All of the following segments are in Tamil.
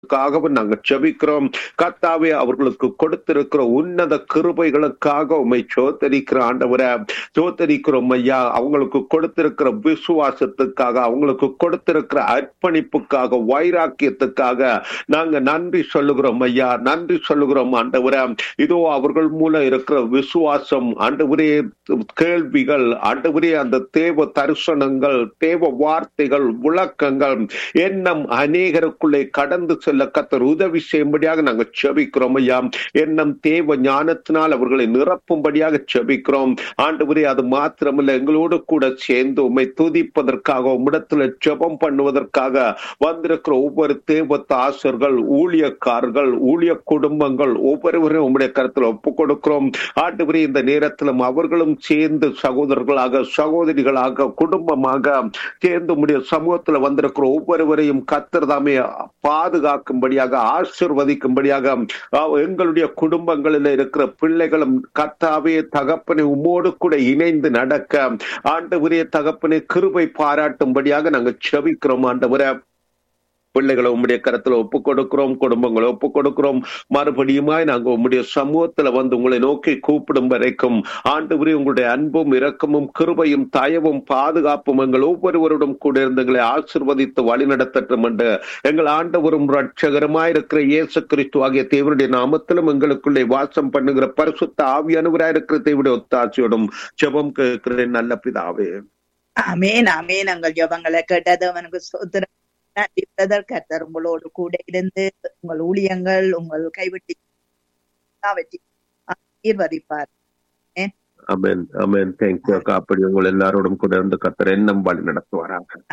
க்காகவும் நாங்கள் செபிக்கிறோம் கர்த்தாவே அவர்களுக்கு கொடுத்திருக்கிற உன்னத கிருபைகளுக்காக உண்மை சோத்தரிக்கிற ஆண்டவரை சோத்தரிக்கிறோம் ஐயா அவங்களுக்கு கொடுத்திருக்கிற விசுவாசத்துக்காக அவங்களுக்கு கொடுத்திருக்கிற அர்ப்பணிப்புக்காக வைராக்கியத்துக்காக நாங்க நன்றி சொல்லுகிறோம் ஐயா நன்றி சொல்லுகிறோம் ஆண்டவரை இதோ அவர்கள் மூலம் இருக்கிற விசுவாசம் ஆண்டவரே கேள்விகள் ஆண்டவரே அந்த தேவ தரிசனங்கள் தேவ வார்த்தைகள் விளக்கங்கள் எண்ணம் அநேகருக்குள்ளே கடந்து செல்ல கத்தர் உதவி செய்யும்படியாக நாங்கள் செபிக்கிறோம் ஐயா எண்ணம் தேவ ஞானத்தினால் அவர்களை நிரப்பும்படியாக செபிக்கிறோம் ஆண்டவரே அது மாத்திரமல்ல எங்களோடு கூட சேர்ந்து உண்மை துதிப்பதற்காக உம்மிடத்துல ஜெபம் பண்ணுவதற்காக வந்திருக்கிற ஒவ்வொரு தேவ தாசர்கள் ஊழியக்காரர்கள் ஊழிய குடும்பங்கள் ஒவ்வொருவரையும் உம்முடைய கருத்துல ஒப்பு கொடுக்கிறோம் ஆண்டவரே இந்த நேரத்திலும் அவர்களும் சேர்ந்து சகோதரர்களாக சகோதரிகளாக குடும்பமாக சேர்ந்து உம்முடைய சமூகத்துல வந்திருக்கிற ஒவ்வொருவரையும் கத்தர் தாமே பாதுகாக்கும்படியாக ஆசிர்வதிக்கும்படியாக அஹ், எங்களுடைய குடும்பங்களில் இருக்கிற பிள்ளைகளும் கத்தாவே தகப்பனை உம்மோடு கூட இணைந்து நடக்க ஆண்டவரே தகப்பனை கிருபை பாராட்டும்படியாக நாங்கள் செபிக்கிறோம் ஆண்டவரை பிள்ளைகளை உம்முடைய கரத்துல ஒப்பு கொடுக்கிறோம் குடும்பங்களை ஒப்பு கொடுக்கிறோம் மறுபடியுமாய் நாங்க உம்முடைய சமூகத்துல வந்து உங்களை நோக்கி கூப்பிடும் வரைக்கும் ஆண்டவரே உங்களுடைய அன்பும் இரக்கமும் கிருபையும் தயவும் பாதுகாப்பும் எங்கள் ஒவ்வொருவருடன் கூட இருந்து எங்களை ஆசிர்வதித்து வழிநடத்தட்டும் என்று எங்கள் ஆண்டவரும் ரட்சகரமாய் இருக்கிற இயேசு கிறிஸ்து ஆகிய தேவனுடைய நாமத்திலும் எங்களுக்குள்ளே வாசம் பண்ணுகிற பரிசுத்த ஆவியானவராய் இருக்கிற தேவனுடைய ஒத்தாட்சியோடும் ஜெபம் கேட்கிறேன் நல்ல பிதாவே அமேன் அமேன் உங்கள் ஜபங்களை கேட்டது அவனுக்கு சோத்திரம் நன்றி பிரதர் கர்த்தர் உங்களோடு கூட இருந்து உங்கள் ஊழியங்கள் உங்கள் கைவிட்டு எல்லாவற்றையும் ஆசீர்வதிப்பார் அமேன் அமேன் தேங்க்யூ அக்கா அப்படி உங்கள் எல்லாரோடும் கூட இருந்து கத்தர் எண்ணம் வழி நடத்துவாராங்க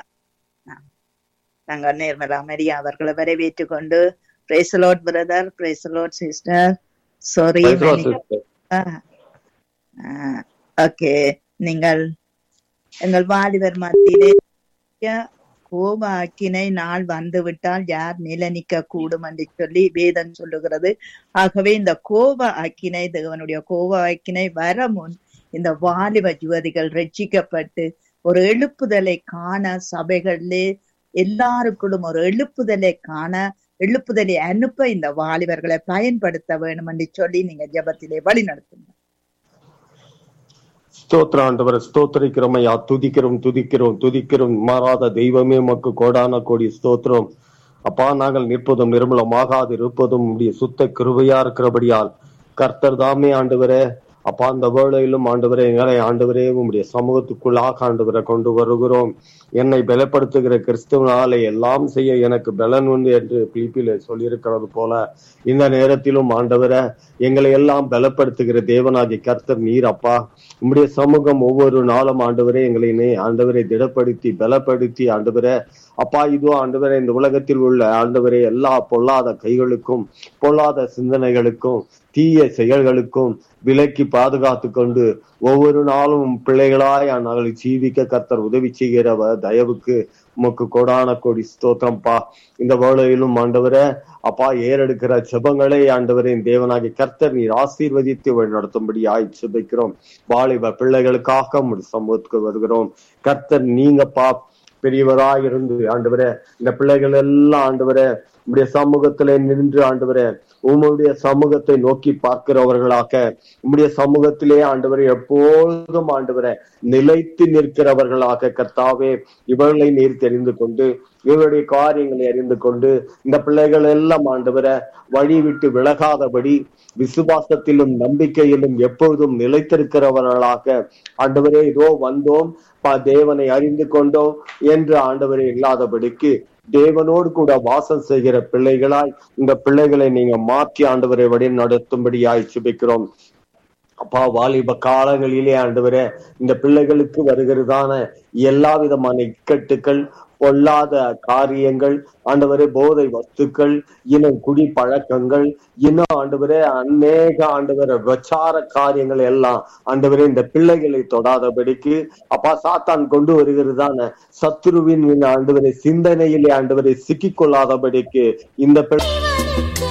நாங்கள் நேர்மலா மரியா அவர்களை வரவேற்றுக் கொண்டு praise the Lord brother praise the Lord sister sorry Praise the Lord, sister. Okay நீங்கள் எங்கள் வாலிபர் மத்தியிலே கோப அக்கினை நாள் வந்து விட்டால் யார் நிலநிக்க கூடும் என்று சொல்லி வேதம் சொல்லுகிறது ஆகவே இந்த கோப அக்கினை தேவனுடைய கோப அக்கினை வர முன் இந்த வாலிப யுவதிகள் ரட்சிக்கப்பட்டு ஒரு எழுப்புதலை காண சபைகளிலே எல்லாருக்குள்ளும் ஒரு எழுப்புதலை காண எழுப்புதலை அனுப்ப இந்த வாலிபர்களை பயன்படுத்த வேண்டும் என்று சொல்லி நீங்க ஜெபத்திலே வழி நடத்துங்க ஸ்தோத்திர ஆண்டவரை ஸ்தோத்திரிக்கிறோம் ஐயா துதிக்கிறோம் துதிக்கிறோம் துதிக்கிறோம் மாறாத தெய்வமே மக்கு கோடான கோடி ஸ்தோத்திரம் அப்பா நாங்கள் நிற்பதும் நிர்மலமாகாது இருப்பதும் உடைய சுத்த கிருபையா இருக்கிறபடியால் கர்த்தர் தாமே ஆண்டவரே அப்பா அந்த வேளையிலும் ஆண்டவரே எங்களை ஆண்டவரே உம்முடைய சமூகத்துக்குள்ளாக ஆண்டவரை கொண்டு வருகிறோம் என்னை பலப்படுத்துகிற கிறிஸ்துவனாலே எல்லாம் செய்ய எனக்கு பலன் உண்டு என்று பிலிப்பில சொல்லியிருக்கிறது போல இந்த நேரத்திலும் ஆண்டவரை எங்களை எல்லாம் பலப்படுத்துகிற தேவனாகி கர்த்தர் நீர் அப்பா உம்முடைய சமூகம் ஒவ்வொரு நாளும் ஆண்டவரே எங்களை நே- ஆண்டவரை திடப்படுத்தி பலப்படுத்தி ஆண்டவரே அப்பா இதோ ஆண்டவரே இந்த உலகத்தில் உள்ள ஆண்டவரே எல்லா பொல்லாத கைகளுக்கும் பொல்லாத சிந்தனைகளுக்கும் தீய செயல்களுக்கும் விலக்கி பாதுகாத்து கொண்டு ஒவ்வொரு நாளும் உம் பிள்ளைகளாய் நாங்கள் ஜீவிக்க கர்த்தர் உதவி செய்கிறவ தயவுக்கு உமக்கு கோடான கோடி ஸ்தோத்திரம்ப்பா இந்த வேளையிலும் ஆண்டவரே அப்பா ஏறெடுக்கிற ஜெபங்களை ஆண்டவரே தேவனாகி கர்த்தர் நீர் ஆசீர்வதித்து வழி நடத்தும்படி ஆய் ஜெபிக்கிறோம் வாலிப பிள்ளைகளுக்காக உம்முடைய சமூகத்துக்கு வருகிறோம் கர்த்தர் நீங்கப்பா பெரியவராய் இருந்து ஆண்டவரே இந்த பிள்ளைகள் எல்லாம் ஆண்டவரே உம்முடைய சமூகத்திலே நின்று ஆண்டவரே உம்முடைய சமூகத்தை நோக்கி பார்க்கிறவர்களாக உம்முடைய சமூகத்திலே ஆண்டவரே எப்பொழுதும் ஆண்டவரே நிலைத்து நிற்கிறவர்களாக கர்த்தாவே இவர்களை நீர் தெரிந்து கொண்டு இவருடைய காரியங்களை அறிந்து கொண்டு இந்த பிள்ளைகள் எல்லாம் ஆண்டவரை வழி விட்டு விலகாதபடி விசுவாசத்திலும் நம்பிக்கையிலும் எப்பொழுதும் நிலைத்திருக்கிறவர்களாக ஆண்டவரே இதோ வந்தோம் பா தேவனை அறிந்து கொண்டோம் என்று ஆண்டவரே இல்லாதபடிக்கு தேவனோடு கூட வாசம் செய்கிற பிள்ளைகளாய் இந்த பிள்ளைகளை நீங்க மாற்றி ஆண்டவரை வழி நடத்தும்படியாய் சுபிக்கிறோம் அப்பா வாலிப காலங்களிலே ஆண்டவரே இந்த பிள்ளைகளுக்கு வருகிறதான எல்லா விதமான இக்கட்டுகள் பொல்லாத காரியங்கள் ஆண்டவரே போதை வஸ்துக்கள் இன்னும் குடி பழக்கங்கள் இன்னும் ஆண்டவரே அநேக ஆண்டவரே பிரச்சார காரியங்கள் எல்லாம் ஆண்டவரே இந்த பிள்ளைகளை தொடாதபடிக்கு அப்பா சாத்தான் கொண்டு வருகிறதான சத்துருவின் ஆண்டவரை சிந்தனையிலே ஆண்டவரை சிக்கிக் கொள்ளாதபடிக்கு இந்த பிள்ளை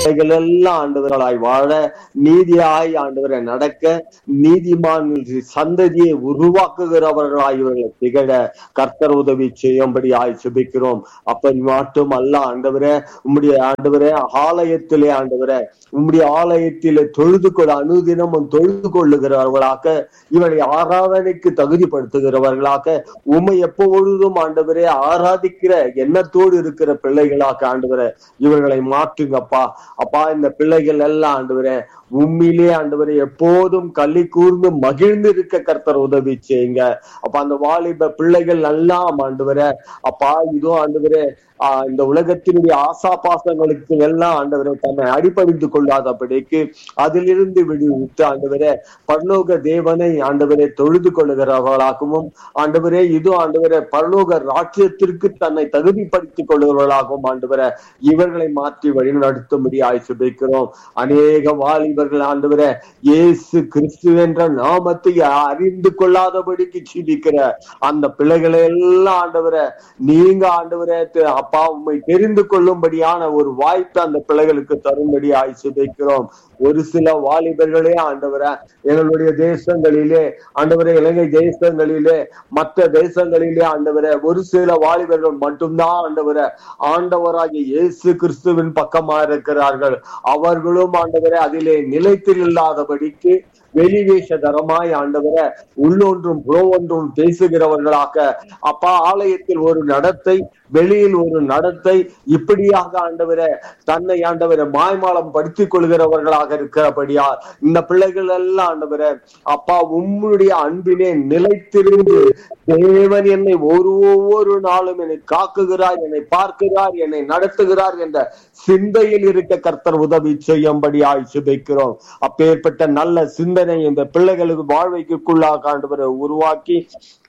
பிள்ளைகள் எல்லாம் ஆண்டவர்களாய் வாழ நீதியாய் ஆண்டவரை நடக்க நீதிமான் சந்ததியை உருவாக்குகிறவர்களாய் இவர்களை திகழ கர்த்தர் உதவி செய்யும்படி ஆய் சுபிக்கிறோம் அப்படி மட்டும் அல்ல ஆண்டவரே உம்முடைய ஆண்டவரே ஆலயத்திலே ஆண்டவரே உம்முடைய ஆலயத்திலே தொழுது கொள்ள அனுதினமும் தொழுது கொள்ளுகிறவர்களாக இவரை ஆராதனைக்கு தகுதிப்படுத்துகிறவர்களாக உம்மை எப்பொழுதும் ஆண்டவரே ஆராதிக்கிற எண்ணத்தோடு இருக்கிற பிள்ளைகளாக ஆண்டவரே இவர்களை மாற்றுங்கப்பா அப்பா இந்த பிள்ளைகள் எல்லாம் ஆண்டவரே உண்மையிலே ஆண்டவரே எப்போதும் கள்ளி கூர்ந்து மகிழ்ந்து இருக்க கர்த்தர் உதவி செய்யுங்க அப்ப அந்த வாலிப பிள்ளைகள் எல்லாம் ஆண்டவரே அப்பா இதோ ஆண்டவரே ஆஹ் இந்த உலகத்தினுடைய ஆசா பாசங்களுக்கு எல்லாம் ஆண்டவரை தன்னை அடிபணிந்து கொள்ளாதபடிக்கு அதிலிருந்து விடுவித்து ஆண்டவரே பரலோக தேவனை ஆண்டவரை தொழுது கொள்ளுகிறவர்களாகவும் ஆண்டவரே இது ஆண்டவரே பரலோக ராட்சியத்திற்கு தன்னை தகுதிப்படுத்திக் கொள்ளுகிறவர்களாகவும் ஆண்டவரை இவர்களை மாற்றி வழி நடத்தும்படி ஆய்ச்சிக்கிறோம் அநேக வாலிபர்கள் ஆண்டவரே இயேசு கிறிஸ்து என்ற நாமத்தை அறிந்து கொள்ளாதபடிக்கு சிந்திக்கிற அந்த பிள்ளைகளை எல்லாம் ஆண்டவரை நீங்க ஆண்டவரே அப்பா உண்மை தெரிந்து கொள்ளும்படியான ஒரு வாய்ப்பு அந்த பிள்ளைகளுக்கு தரும்படி ஆய்ச்சிக்கிறோம் ஒரு சில வாலிபர்களே ஆண்டவரை எங்களுடைய தேசங்களிலே ஆண்டவரே இலங்கை தேசங்களிலே மற்ற தேசங்களிலே ஆண்டவரை ஒரு சில வாலிபர்கள் மட்டும்தான் ஆண்டவரை ஆண்டவராகிய இயேசு கிறிஸ்துவின் பக்கமா இருக்கிறார்கள் அவர்களும் ஆண்டவரை அதிலே நிலைத்தில் இல்லாதபடிக்கு வெளிவேஷதரமாய் ஆண்டவரை உள்ளொன்றும் புறவொன்றும் பேசுகிறவர்களாக அப்பா ஆலயத்தில் ஒரு நடத்தை வெளியில் ஒரு நடத்தை இப்படியாக ஆண்டவரை தன்னை ஆண்டவரை மாய்மாலம் படுத்திக் கொள்கிறவர்களாக இருக்கிறபடியா இந்த பிள்ளைகள் எல்லாம் ஆண்டவரை அப்பா உம்முடைய அன்பிலே நிலைத்திருந்து தேவன் என்னை ஒரு ஒவ்வொரு நாளும் என்னை காக்குகிறார் என்னை பார்க்கிறார் என்னை நடத்துகிறார் என்ற சிந்தையில் இருக்க கர்த்தர் உதவி செய்யும்படி ஆய்ச்சிதைக்கிறோம் அப்பேற்பட்ட நல்ல சிந்தனை இந்த பிள்ளைகளுக்கு வாழ்வைக்குள்ளாக ஆண்டவரை உருவாக்கி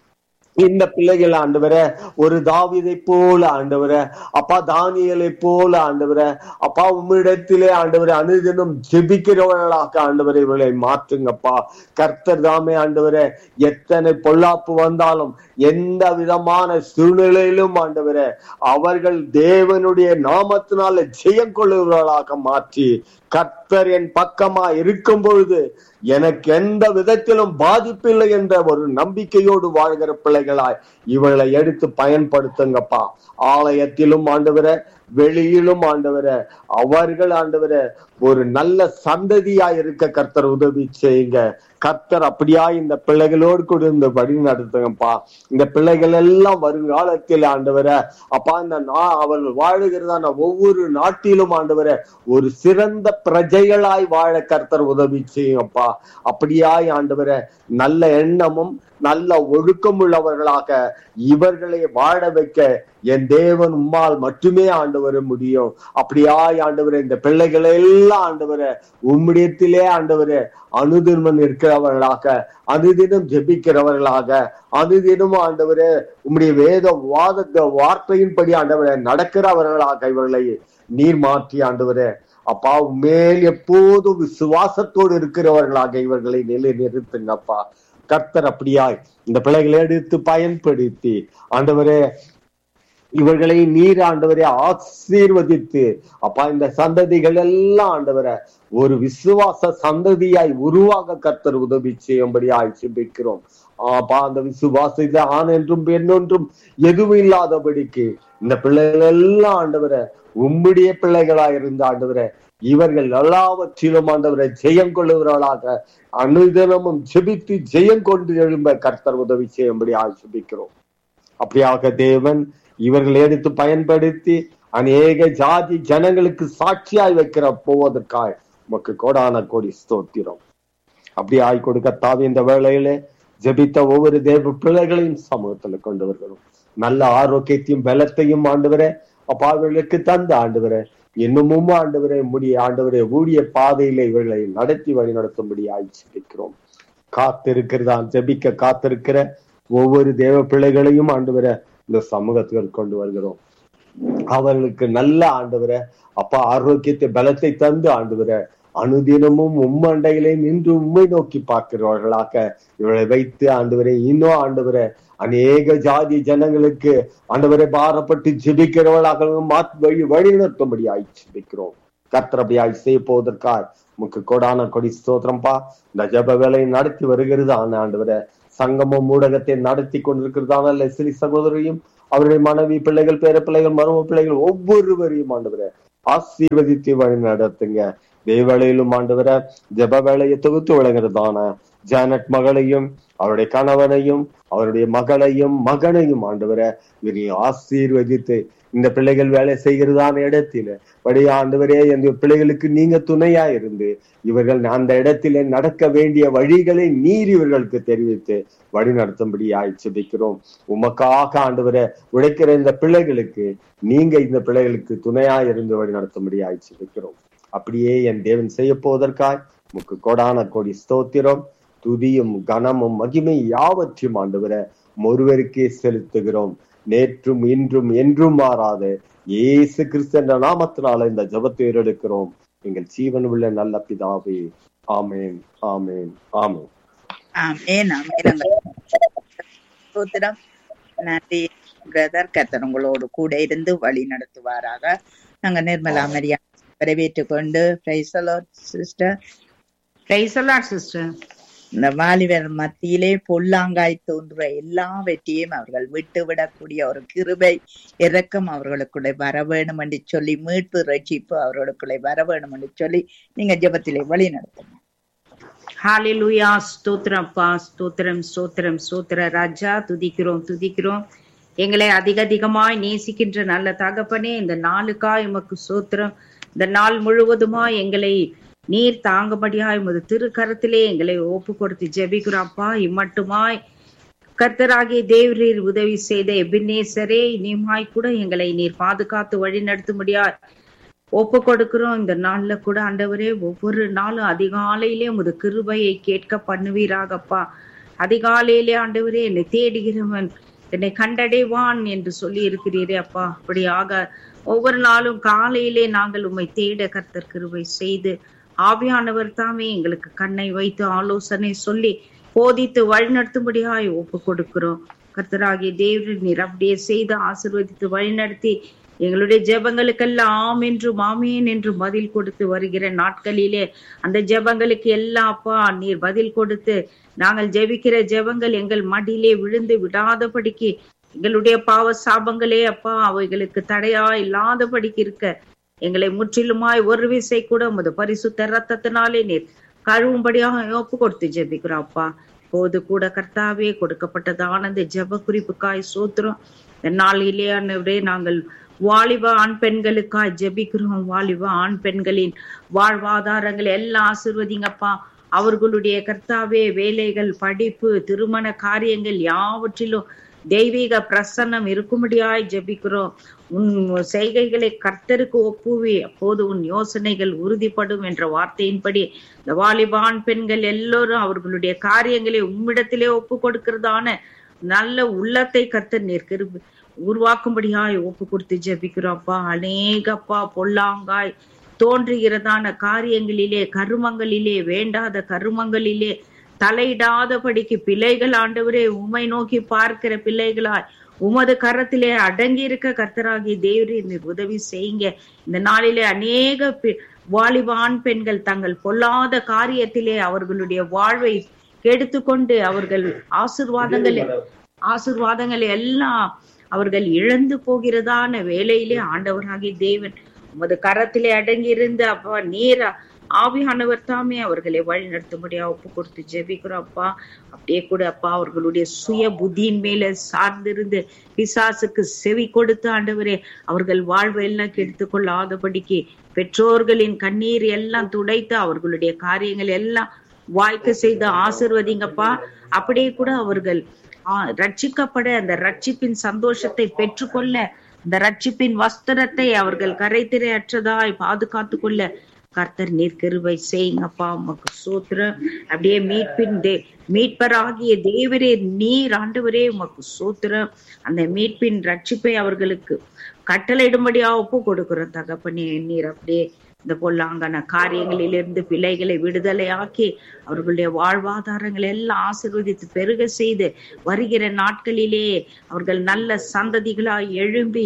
இந்த பிள்ளைகள் ஆண்டவர ஒரு தாவிதை போல ஆண்டவர அப்பா தானியலை போல ஆண்டவர அப்பா உம்மிடத்திலே ஆண்டவரை அனுதினம் ஜெபிக்கிறவர்களாக ஆண்டவரை இவர்களை மாற்றுங்கப்பா கர்த்தர் தாமே ஆண்டவர எத்தனை பொல்லாப்பு வந்தாலும் எந்த விதமான சூழ்நிலையிலும் ஆண்டவர அவர்கள் தேவனுடைய நாமத்தினால ஜெயம் கொள்ளுகிறவர்களாக மாற்றி கர்த்தர் என் பக்கமா இருக்கும் பொழுது எனக்கு எந்த விதத்திலும் பாதிப்பில்லை என்ற ஒரு நம்பிக்கையோடு வாழ்கிற பிள்ளைகளாய் இவளை எடுத்து பயன்படுத்துங்கப்பா ஆலயத்திலும் ஆண்டவர வெளியிலும் ஆண்டவர அவர்கள் ஆண்டவர ஒரு நல்ல சந்ததியா இருக்க கர்த்தர் உதவி செய்யுங்க கர்த்தர் அப்படியா இந்த பிள்ளைகளோடு கூட இந்த வழி நடத்துங்கப்பா இந்த பிள்ளைகள் எல்லாம் வருங்காலத்தில் ஆண்டவர அப்பா இந்த நா அவர்கள் வாழுகிறதான ஒவ்வொரு நாட்டிலும் ஆண்டவர ஒரு சிறந்த பிரஜைகளாய் வாழ கர்த்தர் உதவி செய்யுங்கப்பா அப்படியாய் ஆண்டவர நல்ல எண்ணமும் நல்ல ஒழுக்கம் உள்ளவர்களாக இவர்களை வாழ வைக்க என் தேவன் உம்மால் மட்டுமே ஆண்டு வர முடியும் அப்படியாய் ஆண்டவர இந்த பிள்ளைகளை எல்லாம் ஆண்டவர உம்மிடத்திலே ஆண்டவர அனுதினம் இருக்கிறவர்களாக அனுதினம் ஜெபிக்கிறவர்களாக அனுதினம் ஆண்டவரே உம்முடைய வேத வாத வார்த்தையின்படி ஆண்டவரை நடக்கிறவர்களாக இவர்களை நீர் மாற்றி ஆண்டவரே அப்பா மேல் எப்போதும் விசுவாசத்தோடு இருக்கிறவர்களாக இவர்களை நிலை நிறுத்துங்கப்பா கர்த்தர் அப்படியாய் இந்த பிள்ளைகளை எடுத்து பயன்படுத்தி ஆண்டவரே இவர்களை நீர் ஆண்டவரை ஆசீர்வதித்து அப்பா இந்த சந்ததிகள் எல்லாம் ஆண்டவரை ஒரு விசுவாச சந்ததியாய் உருவாக கர்த்தர் உதவி செய்யும்படியாய் சிந்திக்கிறோம் அப்பா அந்த விசுவாசத்தை ஆண் என்றும் பெண் என்றும் எதுவும் இல்லாதபடிக்கு இந்த பிள்ளைகள் எல்லாம் ஆண்டவரை உம்முடைய பிள்ளைகளா இருந்த ஆண்டவரை இவர்கள் எல்லாவற்றிலும் ஆண்டவரை ஜெயம் கொள்ளுகிறவர்களாக அனுதினமும் ஜெபித்து ஜெயம் கொண்டு எழும்ப கர்த்தர் உதவி செய்யும்படி ஆசிபிக்கிறோம் அப்படியாக தேவன் இவர்கள் எடுத்து பயன்படுத்தி அநேக ஜாதி ஜனங்களுக்கு சாட்சியாய் வைக்கிற போவதற்காய் உமக்கு கோடான கோடி ஸ்தோத்திரம் அப்படி ஆய் கொடுக்க தாவி இந்த வேளையிலே ஜெபித்த ஒவ்வொரு தேவ பிள்ளைகளையும் சமூகத்துல கொண்டு வருகிறோம் நல்ல ஆரோக்கியத்தையும் பலத்தையும் ஆண்டவரே அப்பாவர்களுக்கு தந்த ஆண்டவரே இன்னமும் ஆண்டவரே முடிய ஆண்டவரே ஊழிய பாதையில இவர்களை நடத்தி வழி நடத்தும்படி ஆய்ச்சிக்கிறோம் காத்திருக்கிறதா ஜெபிக்க காத்திருக்கிற ஒவ்வொரு தேவ பிள்ளைகளையும் ஆண்டவரை இந்த சமூகத்துக்கு கொண்டு வருகிறோம் அவர்களுக்கு நல்ல ஆண்டவரை அப்பா ஆரோக்கியத்தை பலத்தை தந்து ஆண்டவரை அனுதினமும் உம்மண்டையிலே நின்று உண்மை நோக்கி பார்க்கிறவர்களாக இவளை வைத்து ஆண்டவரை இன்னும் ஆண்டவரை அநேக ஜாதி ஜனங்களுக்கு ஆண்டவரை பாரப்பட்டு ஜெபிக்கிறவர்களாக வழி வழி நடத்தும்படி ஆய் ஜெபிக்கிறோம் கர்த்தரபியாய் செய்ய போவதற்காய் உமக்கு கொடான கொடி ஸ்தோத்திரம்பா இந்த ஜப வேலையை நடத்தி வருகிறது ஆன ஆண்டவரே சங்கமம் ஊடகத்தை நடத்தி கொண்டிருக்கிறதான லெஸ்லி சகோதரியும் அவருடைய மனைவி பிள்ளைகள் பேர பிள்ளைகள் மரும பிள்ளைகள் ஒவ்வொருவரையும் ஆண்டவரே ஆசீர்வதித்து வழி நடத்துங்க தேவவேளையிலும் ஆண்டவர ஜப வேலையை தொகுத்து வழங்குறதான ஜானட் மகளையும் அவருடைய கணவனையும் அவருடைய மகளையும் மகனையும் ஆண்டவர இவரை ஆசீர்வதித்து இந்த பிள்ளைகள் வேலை செய்கிறதான இடத்தில வழியா ஆண்டவரே இந்த பிள்ளைகளுக்கு நீங்க துணையா இருந்து இவர்கள் அந்த இடத்திலே நடக்க வேண்டிய வழிகளை நீர் இவர்களுக்கு தெரிவித்து வழி நடத்தும்படி ஆய்ச்சிபிக்கிறோம் உமக்காக ஆண்டவரை உழைக்கிற இந்த பிள்ளைகளுக்கு நீங்க இந்த பிள்ளைகளுக்கு துணையா இருந்து வழி நடத்தும்படி ஆய்ச்சிபிக்கிறோம் அப்படியே என் தேவன் செய்ய போவதற்காய் முக்கு கோடான கோடி ஸ்தோத்திரம் துதியும் கனமும் மகிமை யாவற்றையும் ஆண்டவர ஒருவருக்கே செலுத்துகிறோம் நேற்றும் இன்றும் என்றும் மாறாத இயேசு கிறிஸ்து என்ற நாமத்தினால இந்த ஜபத்தை ஏறெடுக்கிறோம் எங்கள் ஜீவன் உள்ள நல்ல பிதாவே ஆமேன் ஆமேன் ஆமேன் ஆமேன் ஆமேன் ஸ்தோத்திரம் நன்றி பிரதர் கத்தர் உங்களோடு கூட இருந்து வழி நடத்துவாராக நாங்க நிர்மலா மரியா வரவேற்றுக் கொண்டு சிஸ்டர் பிரைசலாட் சிஸ்டர் இந்த வாலிபர் மத்தியிலே பொல்லாங்காய் தோன்ற எல்லாவற்றையும் அவர்கள் விட்டு விடக்கூடிய ஒரு கிருபை இரக்கம் அவர்களுக்குள்ளே வர வேணும் என்று சொல்லி மீட்பு ரட்சிப்பு அவர்களுக்குள்ளே வர வேணும் என்று சொல்லி நீங்க ஜெபத்திலே வழி நடத்துங்க ஹalleluya ஸ்தோத்திரம் அப்பா ஸ்தோத்திரம் ஸ்தோத்திரம் ஸ்தோத்திர ராஜா துதிக்கிறோம் துதிக்கிறோம் எங்களை அதிக அதிகமாய் நேசிக்கின்ற நல்ல தகப்பனே இந்த நாளுக்காய் உமக்கு ஸ்தோத்திரம் இந்த நாள் முழுவதுமாய் எங்களை நீர் தாங்கும்படியாய் உமது திருக்கரத்திலே எங்களை ஒப்பு கொடுத்து ஜெபிக்கிறோம் அப்பா இம்மட்டுமாய் கர்த்தராகிய தேவரீர் உதவி செய்த எபினேசரே இனிமாய் கூட எங்களை நீர் பாதுகாத்து வழி நடத்தும்படியாய் ஒப்பு கொடுக்கிறோம் இந்த நாள்ல கூட ஆண்டவரே ஒவ்வொரு நாளும் அதிகாலையிலே உமது கிருபையை கேட்க பண்ணுவீராகப்பா அதிகாலையிலே ஆண்டவரே என்னை தேடுகிறவன் என்னை கண்டடைவான் என்று சொல்லி இருக்கிறீரே அப்பா அப்படியாக ஒவ்வொரு நாளும் காலையிலே நாங்கள் உம்மை தேட கர்த்தர் கிருபை செய்து ஆவியானவர் தாமே எங்களுக்கு கண்ணை வைத்து ஆலோசனை சொல்லி போதித்து வழிநடத்தும்படியாய் ஒப்பு கொடுக்கிறோம் கர்த்தராகிய தேவரின் நீர் அப்படியே செய்து ஆசிர்வதித்து வழிநடத்தி எங்களுடைய ஜெபங்களுக்கெல்லாம் ஆம் என்றும் ஆமேன் என்று பதில் கொடுத்து வருகிற நாட்களிலே அந்த ஜெபங்களுக்கு எல்லாம் அப்பா நீர் பதில் கொடுத்து நாங்கள் ஜெபிக்கிற ஜெபங்கள் எங்கள் மடியிலே விழுந்து விடாதபடிக்கு எங்களுடைய பாவ சாபங்களே அப்பா அவைகளுக்கு தடையா இல்லாதபடிக்கு இருக்க எங்களை முற்றிலுமாய் ஒரு விசை கூட உமது பரிசுத்த ரத்தத்தினாலே நீர் கழுவும்படியாக ஒப்பு கொடுத்து ஜெபிக்கிறோம் அப்பா போது கூட கர்த்தாவே கொடுக்கப்பட்டதான இந்த ஜெப குறிப்புக்காய் சோத்துறோம் இந்த நாளிலே நாங்கள் வாலிப ஆண் பெண்களுக்காய் ஜெபிக்கிறோம் வாலிப ஆண் பெண்களின் வாழ்வாதாரங்களை எல்லாம் ஆசிர்வதிங்கப்பா அவர்களுடைய கர்த்தாவே வேலைகள் படிப்பு திருமண காரியங்கள் யாவற்றிலும் தெய்வீக பிரசன்னம் இருக்கும்படியாய் ஜெபிக்கிறோம் உன் செய்கைகளை கர்த்தருக்கு ஒப்புவி அப்போது உன் யோசனைகள் உறுதிப்படும் என்ற வார்த்தையின்படி இந்த வாலிபான் பெண்கள் எல்லோரும் அவர்களுடைய காரியங்களை உம்மிடத்திலே ஒப்பு கொடுக்கிறதான நல்ல உள்ளத்தை கர்த்தர் நிற்கிறது உருவாக்கும்படியாய் ஒப்பு கொடுத்து ஜெபிக்கிறோம்ப்பா அநேகப்பா பொல்லாங்காய் தோன்றுகிறதான காரியங்களிலே கருமங்களிலே வேண்டாத கருமங்களிலே தலையிடாதபடிக்கு பிள்ளைகள் ஆண்டவரே உம்மை நோக்கி பார்க்கிற பிள்ளைகளாய் உமது கரத்திலே அடங்கி இருக்க கர்த்தராகி தேவரே நீர் உதவி செய்யுங்க இந்த நாளிலே அநேக வாலிபான் பெண்கள் தங்கள் பொல்லாத காரியத்திலே அவர்களுடைய வாழ்வை கெடுத்துக்கொண்டு அவர்கள் ஆசிர்வாதங்கள் ஆசிர்வாதங்கள் எல்லாம் அவர்கள் இழந்து போகிறதான வேலையிலே ஆண்டவராகி தேவன் உமது கரத்திலே அடங்கி இருந்து அப்பா நீரா ஆவியானவர் தாமே அவர்களை வழி நடத்தும்படியா ஒப்பு கொடுத்து ஜெபிக்கிறோம் அப்பா அப்படியே கூட அப்பா அவர்களுடைய சுய புத்தியின் மேல சார்ந்திருந்து பிசாசுக்கு செவி கொடுத்து ஆண்டவரே அவர்கள் வாழ்வை எல்லாம் கெடுத்து கொள்ளாதபடிக்கு பெற்றோர்களின் கண்ணீர் எல்லாம் துடைத்து அவர்களுடைய காரியங்கள் எல்லாம் வாய்க்க செய்து ஆசிர்வதிங்கப்பா அப்படியே கூட அவர்கள் ரட்சிக்கப்பட அந்த ரட்சிப்பின் சந்தோஷத்தை பெற்றுக்கொள்ள அந்த ரட்சிப்பின் வஸ்திரத்தை அவர்கள் கரைத்திரை அற்றதாய் பாதுகாத்து கொள்ள கர்த்தர் நீர் கிருபை செய்யுங்கப்பா உமக்கு சோத்திரம் அப்படியே மீட்பின் தே மீட்பராகிய தேவரே நீர் ஆண்டவரே உமக்கு சோத்திரம் அந்த மீட்பின் ரட்சிப்பை அவர்களுக்கு கட்டளையிடும்படியா ஒப்பு கொடுக்கிறோம் தகப்பனே நீர் அப்படியே இந்த பொல்லாங்கான காரியங்களிலிருந்து பிள்ளைகளை விடுதலையாக்கி அவர்களுடைய வாழ்வாதாரங்களை எல்லாம் ஆசீர்வதித்து பெருக செய்து வருகிற நாட்களிலே அவர்கள் நல்ல சந்ததிகளாய் எழும்பி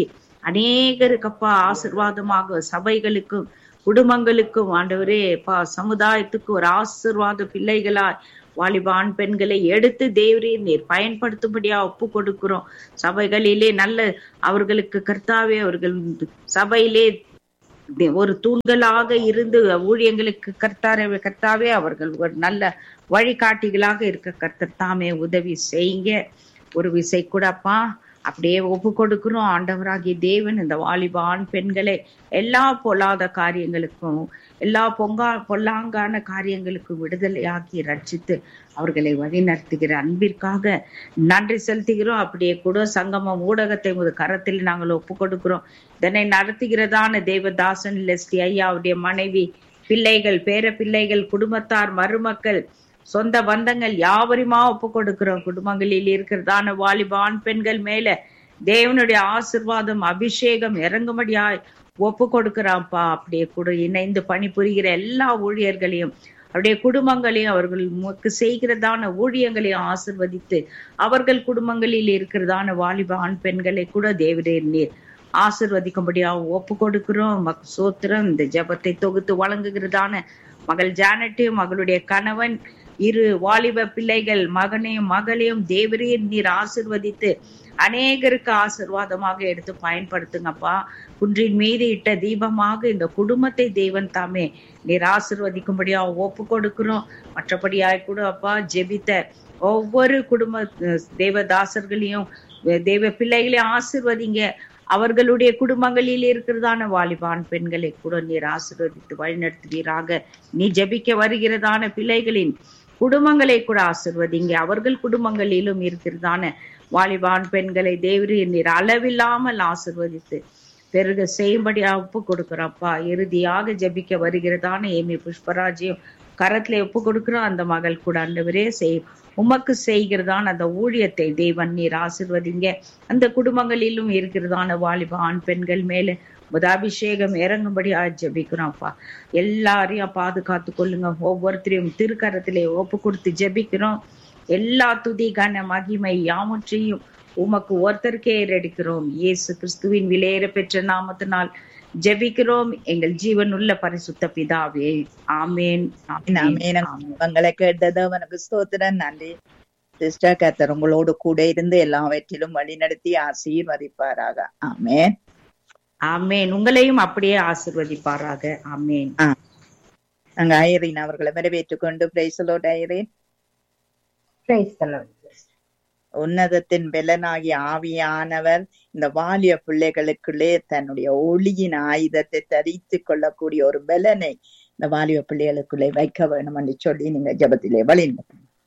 அநேகருக்கப்பா ஆசிர்வாதமாக சபைகளுக்கும் குடும்பங்களுக்கும் ஆண்டவரே அப்பா சமுதாயத்துக்கு ஒரு ஆசிர்வாத பிள்ளைகளாய் வாலிபான் பெண்களை எடுத்து தேவரீர் நீர் பயன்படுத்தும்படியா ஒப்பு கொடுக்கிறோம் சபைகளிலே நல்ல அவர்களுக்கு கர்த்தாவே அவர்கள் சபையிலே ஒரு தூண்களாக இருந்து ஊழியங்களுக்கு கர்த்தாரே கர்த்தாவே அவர்கள் ஒரு நல்ல வழிகாட்டிகளாக இருக்க கர்த்தர் தாமே உதவி செய்யுங்க ஒரு விசை கூடப்பா அப்படியே ஒப்பு கொடுக்கிறோம் ஆண்டவராகிய தேவன் இந்த வாலிப ஆண் பெண்களை எல்லா பொல்லாத காரியங்களுக்கும் எல்லா பொங்கா பொல்லாங்கான காரியங்களுக்கும் விடுதலையாக்கி ரட்சித்து அவர்களை வழிநடத்துகிற அன்பிற்காக நன்றி செலுத்துகிறோம் அப்படியே கூட சங்கமம் ஊடகத்தை ஒரு கரத்தில் நாங்கள் ஒப்பு கொடுக்கிறோம் இதனை நடத்துகிறதான தேவதாசன் லெஸ்டி ஐயாவுடைய மனைவி பிள்ளைகள் பேர பிள்ளைகள் குடும்பத்தார் மருமக்கள் சொந்த பந்தங்கள் யாவருமா ஒப்பு கொடுக்கிறோம் குடும்பங்களில் இருக்கிறதான வாலிப ஆண் பெண்கள் மேல தேவனுடைய ஆசிர்வாதம் அபிஷேகம் இறங்கும்படியாய் ஒப்பு கொடுக்கிறான்ப்பா அப்படியே கூட இணைந்து பணிபுரிகிற எல்லா ஊழியர்களையும் அவருடைய குடும்பங்களையும் அவர்கள் உமக்கு செய்கிறதான ஊழியங்களையும் ஆசிர்வதித்து அவர்கள் குடும்பங்களில் இருக்கிறதான வாலிப ஆண் பெண்களை கூட தேவரே நீர் ஆசிர்வதிக்கும்படியா ஒப்பு கொடுக்கிறோம் சோத்திரம் இந்த ஜபத்தை தொகுத்து வழங்குகிறதான மகள் ஜானட்டு மகளுடைய கணவன் இரு வாலிப பிள்ளைகள் மகனையும் மகளையும் தேவரீர் நீர் ஆசிர்வதித்து அநேகருக்கு ஆசிர்வாதமாக எடுத்து பயன்படுத்துங்கப்பா குன்றின் மீது இட்ட தீபமாக இந்த குடும்பத்தை தேவன் தாமே நீர் ஆசிர்வதிக்கும்படியா ஒப்பு கொடுக்கிறோம் மற்றபடியாய் கூட அப்பா ஜெபித்த ஒவ்வொரு குடும்ப தேவதாசர்களையும் தேவ பிள்ளைகளையும் ஆசிர்வதிங்க அவர்களுடைய குடும்பங்களில் இருக்கிறதான வாலிபான் பெண்களை கூட நீர் ஆசிர்வதித்து வழிநடத்துவீராக நீ ஜபிக்க வருகிறதான பிள்ளைகளின் குடும்பங்களை கூட ஆசிர்வதிங்க அவர்கள் குடும்பங்களிலும் இருக்கிறதான வாலிபான் பெண்களை தேவரீர் நீர் அளவில்லாமல் ஆசிர்வதித்து பெருக செய்யும்படியா ஒப்பு கொடுக்கிறப்பா இறுதியாக ஜபிக்க வருகிறதான ஏமி புஷ்பராஜையும் கரத்துல ஒப்பு கொடுக்கிறோம் அந்த மகள் கூட அண்டவரே செய் உமக்கு செய்கிறதான அந்த ஊழியத்தை தேவன் நீர் ஆசிர்வதிங்க அந்த குடும்பங்களிலும் இருக்கிறதான வாலிப ஆண் பெண்கள் மேல புதாபிஷேகம் இறங்கும்படி ஜபிக்கிறோம்ப்பா எல்லாரையும் பாதுகாத்து கொள்ளுங்க ஒவ்வொருத்தரையும் திருக்கரத்திலே ஒப்பு கொடுத்து ஜபிக்கிறோம் எல்லா துதி கன மகிமை யாமற்றையும் உமக்கு ஒருத்தருக்கே ஏறெடுக்கிறோம் இயேசு கிறிஸ்துவின் விலையேற பெற்ற நாமத்தினால் ஜெபிக்கிறோம் எங்கள் ஜீவன் உள்ள பரிசுத்த பிதாவே ஆமேன் உங்களை கேட்டது உனக்கு ஸ்தோத்திரம் நன்றி சிஸ்டர் கத்தர் உங்களோடு கூட இருந்து எல்லாவற்றிலும் வழி நடத்தி ஆசீர்வதிப்பாராக ஆமேன் ஆமேன் உங்களையும் அப்படியே ஆசிர்வதிப்பாராக ஆமேன் நாங்க ஐரீன் அவர்களை வரவேற்றுக் கொண்டு பிரைசலோட் ஐரீன் உன்னதத்தின் பெலனாகி ஆவியானவர் இந்த வாலிய பிள்ளைகளுக்குள்ளே தன்னுடைய ஒளியின் ஆயுதத்தை தரித்து கொள்ளக்கூடிய ஒரு பலனை இந்த வாலிய பிள்ளைகளுக்குள்ளே வைக்க வேணும் என்று சொல்லி நீங்க ஜபத்திலே வழிந்து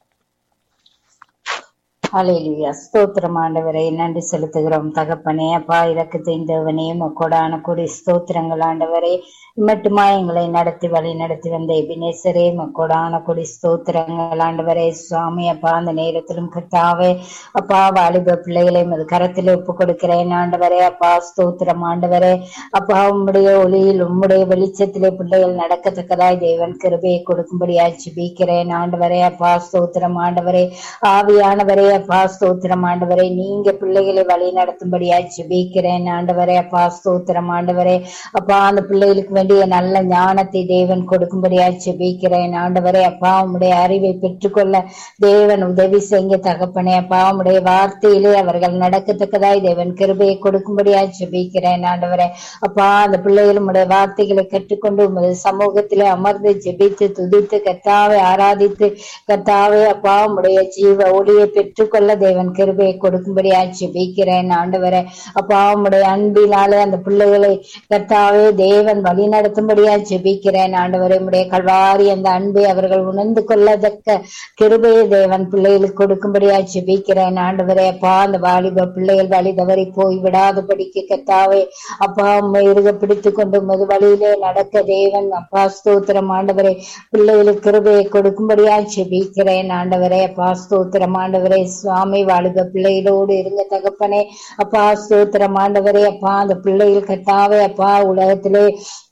அலையிலுயா ஸ்தோத்திரம் ஆண்டவரை நன்றி செலுத்துகிறோம் தகப்பனே அப்பா இறக்கு தெரிந்தவனே கொடான கொடி ஸ்தோத்திரங்கள் ஆண்டவரே மட்டுமா எங்களை நடத்தி வழி நடத்தி வந்த எபினேசரே கொடான கொடி ஸ்தோத்திரங்கள் ஆண்டவரே சுவாமி அப்பா அந்த நேரத்திலும் கத்தாவே அப்பா வாலிப பிள்ளைகளை அது கரத்தில் ஒப்பு கொடுக்கிறேன் ஆண்டவரே அப்பா ஸ்தோத்திரம் ஆண்டவரே அப்பா உம்முடைய ஒளியில் உம்முடைய வெளிச்சத்திலே பிள்ளைகள் நடக்கத்தக்கதாய் தேவன் கிருபையை கொடுக்கும்படியாய் ஜிபிக்கிறேன் ஆண்டவரே அப்பா ஸ்தோத்திரம் ஆண்டவரே ஆவியானவரே அப்பா ஸ்தோத்திரம் ஆண்டவரே நீங்க பிள்ளைகளை வழி நடத்தும்படியாய் ஜெபிக்கிறேன் ஆண்டவரே அப்பா ஸ்தோத்திரம் ஆண்டவரே அப்பா அந்த பிள்ளைகளுக்கு வேண்டிய நல்ல ஞானத்தை தேவன் கொடுக்கும்படியாய் ஜெபிக்கிறேன் ஆண்டவரே அப்பா உம்முடைய அறிவை பெற்றுக்கொள்ள தேவன் உதவி செய்ய தகப்பனே அப்பா உம்முடைய வார்த்தையிலே அவர்கள் நடக்கத்தக்கதாய் தேவன் கிருபையை கொடுக்கும்படியாய் ஜெபிக்கிறேன் ஆண்டவரே அப்பா அந்த பிள்ளைகள் உம்முடைய வார்த்தைகளை கற்றுக்கொண்டு உமது சமூகத்திலே அமர்ந்து ஜெபித்து துதித்து கத்தாவை ஆராதித்து கத்தாவே அப்பா உம்முடைய ஜீவ ஒளியை பெற்றுக்கொள்ள தேவன் கிருபையை கொடுக்கும்படியாய் ஜெபிக்கிறேன் ஆண்டவரே அப்பா உம்முடைய அன்பினாலே அந்த பிள்ளைகளை கத்தாவே தேவன் வழி நடத்தும்படியாய் ஜெபிக்கிறேன் ஆண்டவரே உம்முடைய கல்வாரி அந்த அன்பை அவர்கள் உணர்ந்து கொள்ளத்தக்க கிருபையை தேவன் பிள்ளைகளுக்கு கொடுக்கும்படியாய் ஜெபிக்கிறேன் ஆண்டவரே அப்பா அந்த வாலிப பிள்ளைகள் வழி தவறி போய் விடாதபடிக்கு கத்தாவே அப்பா உண்மை இருக பிடித்து கொண்டு உமது வழியிலே நடக்க தேவன் அப்பா ஸ்தோத்திரம் ஆண்டவரே பிள்ளைகளுக்கு கிருபையை கொடுக்கும்படியாய் ஜெபிக்கிறேன் ஆண்டவரே அப்பா ஸ்தோத்திரம் ஆண்டவரே சுவாமி வாழுக பிள்ளைகளோடு இருங்க தகப்பனே அப்பா ஸ்தோத்திரம் ஆண்டவரே அப்பா அந்த பிள்ளைகள் கத்தாவே அப்பா உலகத்திலே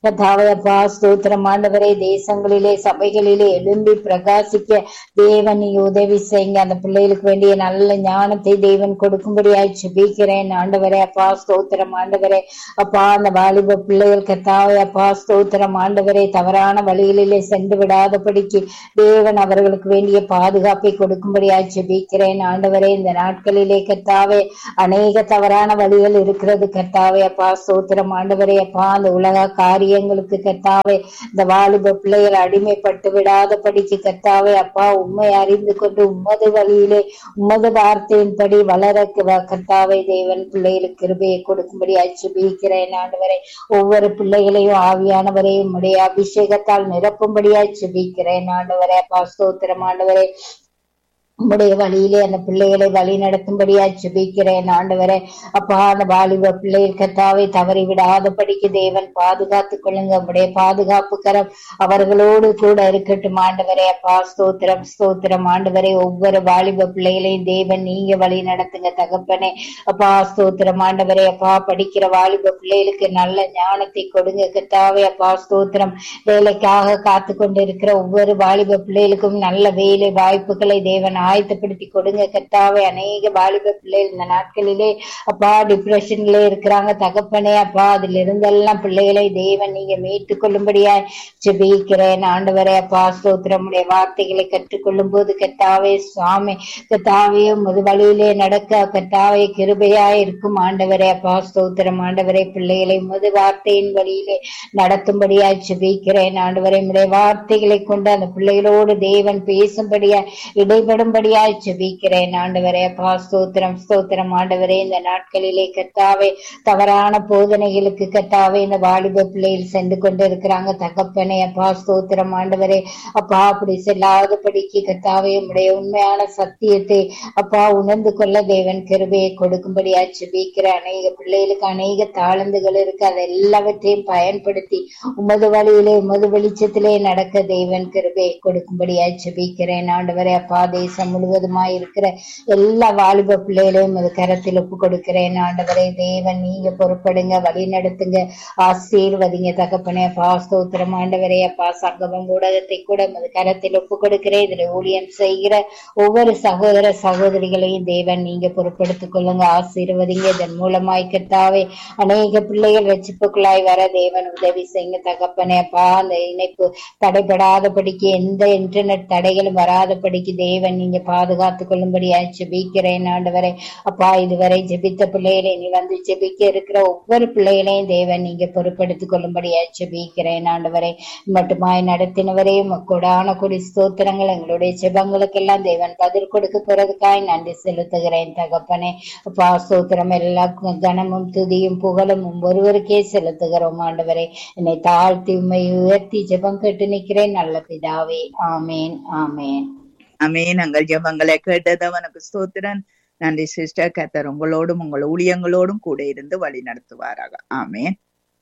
கத்தாவே அப்பா ஸ்தோத்திரம் ஆண்டவரே தேசங்களிலே சபைகளிலே எழும்பி பிரகாசிக்க தேவன் நீ உதவி செய்யுங்க அந்த பிள்ளைகளுக்கு வேண்டிய நல்ல ஞானத்தை தேவன் கொடுக்கும்படியாய் ஜெபிக்கிறேன் ஆண்டவரே அப்பா ஸ்தோத்திரம் ஆண்டவரே அப்பா அந்த வாலிப பிள்ளைகள் கத்தாவே அப்பா ஸ்தோத்திரம் ஆண்டவரே தவறான வழிகளிலே சென்று விடாதபடிக்கு தேவன் அவர்களுக்கு வேண்டிய பாதுகாப்பை கொடுக்கும்படியாய் ஜெபிக்கிறேன் ஆண்டவரே இந்த நாட்களிலே கத்தாவே அநேக தவறான வழிகள் இருக்கிறது கத்தாவே அப்பா ஸ்தோத்திரம் ஆண்டவரே அப்பா அந்த உலக காரியங்களுக்கு கத்தாவே இந்த வாலிப பிள்ளைகள் அடிமைப்பட்டு விடாதபடிக்கு கத்தாவே அப்பா உண்மை அறிந்து கொண்டு உமது வழியிலே உமது வார்த்தையின்படி வளர கத்தாவே தேவன் பிள்ளைகளுக்கு கிருபையை கொடுக்கும்படி அச்சுபிக்கிறேன் ஆண்டவரை ஒவ்வொரு பிள்ளைகளையும் ஆவியானவரை உம்முடைய அபிஷேகத்தால் நிரப்பும்படியாய் சுபிக்கிறேன் ஆண்டவரே அப்பா ஸ்தோத்திரம் ஆண்டவரே உம்முடைய வழியிலே அந்த பிள்ளைகளை வழி நடத்தும்படியா ஜெபிக்கிறேன் ஆண்டவரே அப்பா அந்த வாலிப பிள்ளைகள் கத்தாவை தவறி விடாதபடிக்கு தேவன் பாதுகாத்துக் கொள்ளுங்க உம்முடைய பாதுகாப்பு கரம் அவர்களோடு கூட இருக்கட்டும் ஆண்டவரே அப்பா ஸ்தோத்திரம் ஸ்தோத்திரம் ஆண்டவரே ஒவ்வொரு வாலிப பிள்ளைகளையும் தேவன் நீங்க வழி நடத்துங்க தகப்பனே அப்பா ஸ்தோத்திரம் ஆண்டவரே அப்பா படிக்கிற வாலிப பிள்ளைகளுக்கு நல்ல ஞானத்தை கொடுங்க கத்தாவே அப்பா ஸ்தோத்திரம் வேலைக்காக காத்து கொண்டு இருக்கிற ஒவ்வொரு வாலிப பிள்ளைகளுக்கும் நல்ல வேலை வாய்ப்புகளை தேவன் ஆயத்தப்படுத்தி கொடுங்க கத்தாவே அநேக வாலிப பிள்ளைகள் இந்த நாட்களிலே அப்பா டிப்ரெஷன்ல இருக்கிறாங்க தகப்பனே அப்பா அதுல இருந்தெல்லாம் பிள்ளைகளை தேவன் நீங்க மீட்டுக் கொள்ளும்படியா ஜெபிக்கிறேன் ஆண்டவரே அப்பா ஸ்தோத்திரமுடைய வார்த்தைகளை கற்றுக்கொள்ளும் போது கத்தாவே சுவாமி கத்தாவே முது வழியிலே நடக்க கத்தாவே கிருபையா இருக்கும் ஆண்டவரே அப்பா ஸ்தோத்திரம் ஆண்டவரே பிள்ளைகளை முது வார்த்தையின் வழியிலே நடத்தும்படியா ஜெபிக்கிறேன் ஆண்டவரே உடைய வார்த்தைகளை கொண்டு அந்த பிள்ளைகளோடு தேவன் பேசும்படியா இடைபடும்படியாய் ஜெபிக்கிறேன் ஆண்டவரே அப்பா ஸ்தோத்திரம் ஸ்தோத்திரம் ஆண்டவரே இந்த நாட்களிலே கத்தாவே தவறான போதனைகளுக்கு கத்தாவே இந்த வாலிப பிள்ளைகள் சென்று கொண்டு இருக்கிறாங்க தகப்பனே அப்பா ஸ்தோத்திரம் ஆண்டவரே அப்பா அப்படி செல்லாதபடிக்கு கத்தாவே உம்முடைய உண்மையான சத்தியத்தை அப்பா உணர்ந்து கொள்ள தேவன் கிருபையை கொடுக்கும்படியா ஜெபிக்கிற அநேக பிள்ளைகளுக்கு அநேக தாளந்துகள் இருக்கு அதை எல்லாவற்றையும் பயன்படுத்தி உமது வழியிலே உமது வெளிச்சத்திலே நடக்க தேவன் கிருபையை கொடுக்கும்படியா ஜெபிக்கிறேன் ஆண்டவரே அப்பா தேசம் முழுவதுமாய் இருக்கிற எல்லா வாலிப பிள்ளைகளையும் அது கரத்தில் ஒப்பு கொடுக்கிறேன் ஆண்டவரே தேவன் நீங்க பொறுப்படுங்க வழி நடத்துங்க ஆசீர்வதிங்க தகப்பனே அப்பா ஸ்தோத்திரம் ஆண்டவரே அப்பா சங்கமம் ஊடகத்தை கூட உமது கரத்தில் ஒப்பு கொடுக்கிறேன் இதுல ஊழியம் செய்கிற ஒவ்வொரு சகோதர சகோதரிகளையும் தேவன் நீங்க பொறுப்படுத்திக் கொள்ளுங்க ஆசீர்வதிங்க இதன் மூலமாய் கத்தாவே அநேக பிள்ளைகள் ரட்சிப்புக்குள்ளாய் வர தேவன் உதவி செய்யுங்க தகப்பனே அப்பா அந்த இணைப்பு தடைபடாதபடிக்கு எந்த இன்டர்நெட் தடைகளும் வராதபடிக்கு தேவன் நீங்க பாதுகாத்துக் கொள்ளும்படியா ஜெபிக்கிறேன் ஆண்டவரே அப்பா இதுவரை ஜெபித்த பிள்ளைகளை நீ வந்து ஜெபிக்க இருக்கிற ஒவ்வொரு பிள்ளைகளையும் தேவன் நீங்க பொறுப்படுத்திக் கொள்ளும்படியா ஜெபிக்கிறேன் ஆண்டவரே மட்டுமாய் நடத்தினவரே கொடான கொடி ஸ்தோத்திரங்கள் எங்களுடைய ஜெபங்களுக்கெல்லாம் தேவன் பதில் கொடுக்க போறதுக்காய் நன்றி செலுத்துகிறேன் தகப்பனே அப்பா ஸ்தோத்திரம் எல்லா கனமும் துதியும் புகழும் ஒருவருக்கே செலுத்துகிறோம் ஆண்டவரே என்னை தாழ்த்தி உண்மை உயர்த்தி ஜெபம் கேட்டு நிற்கிறேன் நல்ல பிதாவே ஆமேன் ஆமேன் அமே நாங்கள் ஜெபங்களை கேட்டதவனுக்கு ஸ்தோத்திரன் நன்றி சிஸ்டர் கத்தர் உங்களோடும் உங்கள் ஊழியங்களோடும் கூட இருந்து வழி நடத்துவாராக ஆமேன்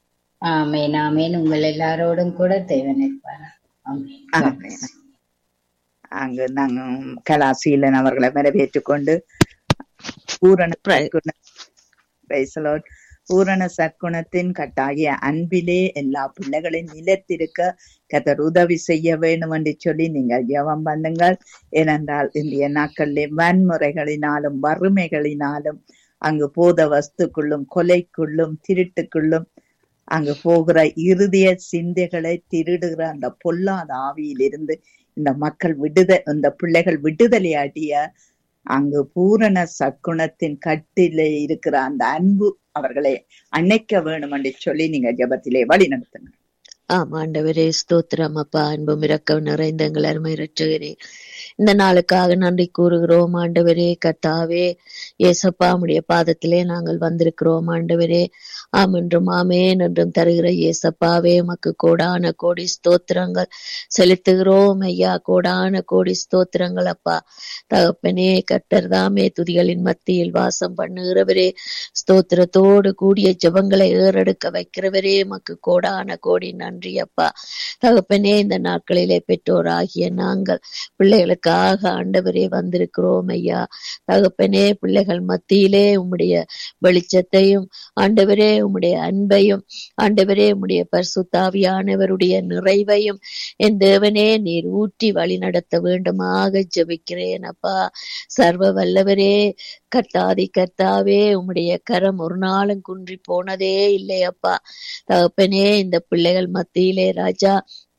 ஆமேன் ஆமேன் உங்கள் எல்லாரோடும் கூட தேவன் இருப்பார் ஆமேன் God ஆமென். bless you. அங்கு நாங்க கலாசீலன் அவர்களை வரவேற்றுக் கொண்டு பூரண சற்குண- Praise the Lord. பூரண சற்குணத்தின் கட்டாகிய அன்பிலே எல்லா பிள்ளைகளையும் நிலைத்திருக்க கத்தர் உதவி செய்ய வேண்டும் என்று சொல்லி நீங்கள் ஜெபம் பண்ணுங்கள் ஏனென்றால் இந்திய நாட்களிலே வன்முறைகளினாலும் வறுமைகளினாலும் அங்கு போத வஸ்துக்குள்ளும் கொலைக்குள்ளும் திருட்டுக்குள்ளும் அங்கு போகிற இருதய சிந்தைகளை திருடுகிற அந்த பொல்லாத ஆவியிலிருந்து இந்த மக்கள் விடுத இந்த பிள்ளைகள் விடுதலை அடைய அங்கு பூரண சக்குணத்தின் கட்டிலே இருக்கிற அந்த அன்பு அவர்களை அணைக்க வேணும் என்று சொல்லி நீங்க ஜெபத்திலே வழி நடத்துங்க ஆம் ஆண்டவரே ஸ்தோத்திரம் அப்பா அன்பும் இரக்கம் நிறைந்த எங்கள் அருமை இரட்சகரே இந்த நாளுக்காக நன்றி கூறுகிறோம் ஆண்டவரே கர்த்தாவே ஏசப்பா உடைய பாதத்திலே நாங்கள் வந்திருக்கிறோம் ஆண்டவரே ஆம் என்றும் ஆமேன் என்றும் தருகிற ஏசப்பாவே உமக்கு கோடான கோடி ஸ்தோத்திரங்கள் செலுத்துகிறோம் ஐயா கோடான கோடி ஸ்தோத்திரங்கள் அப்பா தகப்பனே கர்த்தர் தாமே துதிகளின் மத்தியில் வாசம் பண்ணுகிறவரே ஸ்தோத்திரத்தோடு கூடிய ஜெபங்களை ஏறெடுக்க வைக்கிறவரே உமக்கு கோடான கோடி நன்றி அப்பா தகப்பனே இந்த நாட்களிலே பெற்றோராகிய நாங்கள் பிள்ளைகளை அதுக்காக ஆண்டவரே வந்திருக்கிறோம் ஐயா தகப்பனே பிள்ளைகள் மத்தியிலே உம்முடைய வெளிச்சத்தையும் ஆண்டவரே உம்முடைய அன்பையும் ஆண்டவரே உம்முடைய பரிசுத்தாவியானவருடைய நிறைவையும் என் தேவனே நீர் ஊற்றி வழி நடத்த வேண்டுமாக ஜெபிக்கிறேன் அப்பா சர்வ வல்லவரே கர்த்தாதி கர்த்தாவே உம்முடைய கரம் ஒரு நாளும் குன்றி போனதே இல்லை அப்பா தகப்பனே இந்த பிள்ளைகள் மத்தியிலே ராஜா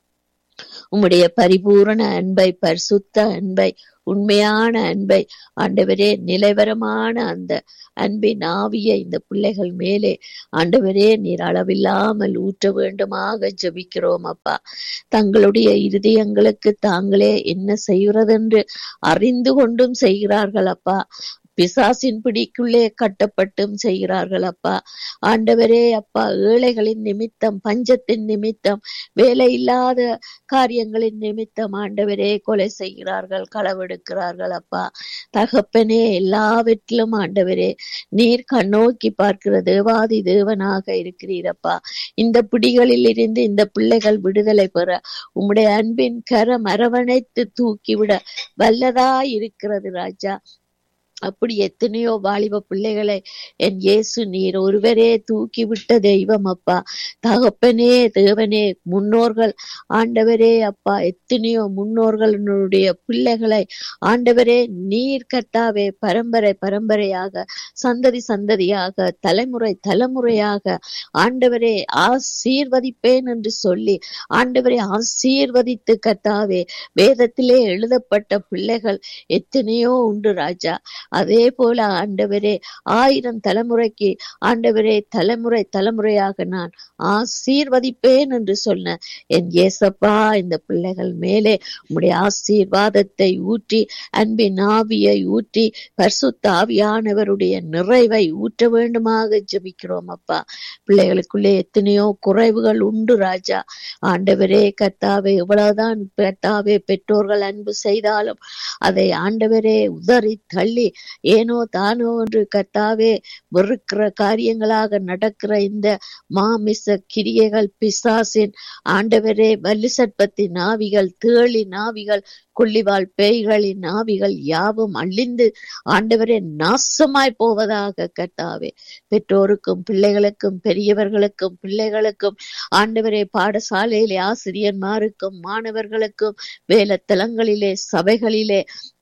உம்முடைய பரிபூரண அன்பை பரிசுத்த அன்பை உண்மையான அன்பை ஆண்டவரே நிலைவரமான அந்த அன்பின் ஆவியை இந்த பிள்ளைகள் மேலே ஆண்டவரே நீர் அளவில்லாமல் ஊற்ற வேண்டுமாக ஜெபிக்கிறோம் அப்பா தங்களுடைய இருதயங்களுக்கு தாங்களே என்ன செய்கிறதென்று அறிந்து கொண்டும் செய்கிறார்கள் அப்பா பிசாசின் பிடிக்குள்ளே கட்டப்பட்டும் செய்கிறார்கள் அப்பா ஆண்டவரே அப்பா ஏழைகளின் நிமித்தம் பஞ்சத்தின் நிமித்தம் வேலை இல்லாத காரியங்களின் நிமித்தம் ஆண்டவரே கொலை செய்கிறார்கள் களவெடுக்கிறார்கள் அப்பா தகப்பனே எல்லாவற்றிலும் ஆண்டவரே நீர் கண்ணோக்கி பார்க்கிற தேவாதி தேவனாக இருக்கிறீரப்பா இந்த பிடிகளில் இருந்து இந்த பிள்ளைகள் விடுதலை பெற உம்முடைய அன்பின் கரம் அரவணைத்து தூக்கிவிட வல்லதா இருக்கிறது ராஜா அப்படி எத்தனையோ வாலிப பிள்ளைகளை என் இயேசு நீர் ஒருவரே தூக்கி விட்ட தெய்வம் அப்பா தகப்பனே தேவனே முன்னோர்கள் ஆண்டவரே அப்பா எத்தனையோ முன்னோர்களுடைய பிள்ளைகளை ஆண்டவரே நீர் கர்த்தாவே பரம்பரை பரம்பரையாக சந்ததி சந்ததியாக தலைமுறை தலைமுறையாக ஆண்டவரே ஆசீர்வதிப்பேன் என்று சொல்லி ஆண்டவரே ஆசீர்வதித்து கர்த்தாவே வேதத்திலே எழுதப்பட்ட பிள்ளைகள் எத்தனையோ உண்டு ராஜா அதே போல ஆண்டவரே ஆயிரம் தலைமுறைக்கு ஆண்டவரே தலைமுறை தலைமுறையாக நான் ஆசீர்வதிப்பேன் என்று சொன்ன என் ஏசப்பா இந்த பிள்ளைகள் மேலே உம்முடைய ஆசீர்வாதத்தை ஊற்றி அன்பின் ஆவியை ஊற்றி பரிசுத்த ஆவியானவருடைய நிறைவை ஊற்ற வேண்டுமாக ஜெபிக்கிறோம் அப்பா பிள்ளைகளுக்குள்ளே எத்தனையோ குறைவுகள் உண்டு ராஜா ஆண்டவரே கர்த்தாவே எவ்வளவுதான் கர்த்தாவே பெற்றோர்கள் அன்பு செய்தாலும் அதை ஆண்டவரே உதறி தள்ளி ஏனோ தானோ என்று கர்த்தாவே வெறுக்கிற காரியங்களாக நடக்கிற இந்த மாமிச கிரியைகள் பிசாசின் ஆண்டவரே வல்லி சர்ப்பத்தின் ஆவிகள் தேளி நாவிகள் கொள்ளிவாள் பேய்களின் ஆவிகள் யாவும் அழிந்து ஆண்டவரே நாசமாய் போவதாக கர்த்தாவே பெற்றோருக்கும் பிள்ளைகளுக்கும் பெரியவர்களுக்கும் பிள்ளைகளுக்கும் ஆண்டவரே பாடசாலையிலே ஆசிரியர்மாருக்கும் மாணவர்களுக்கும் வேலத்தலங்களிலே சபைகளிலே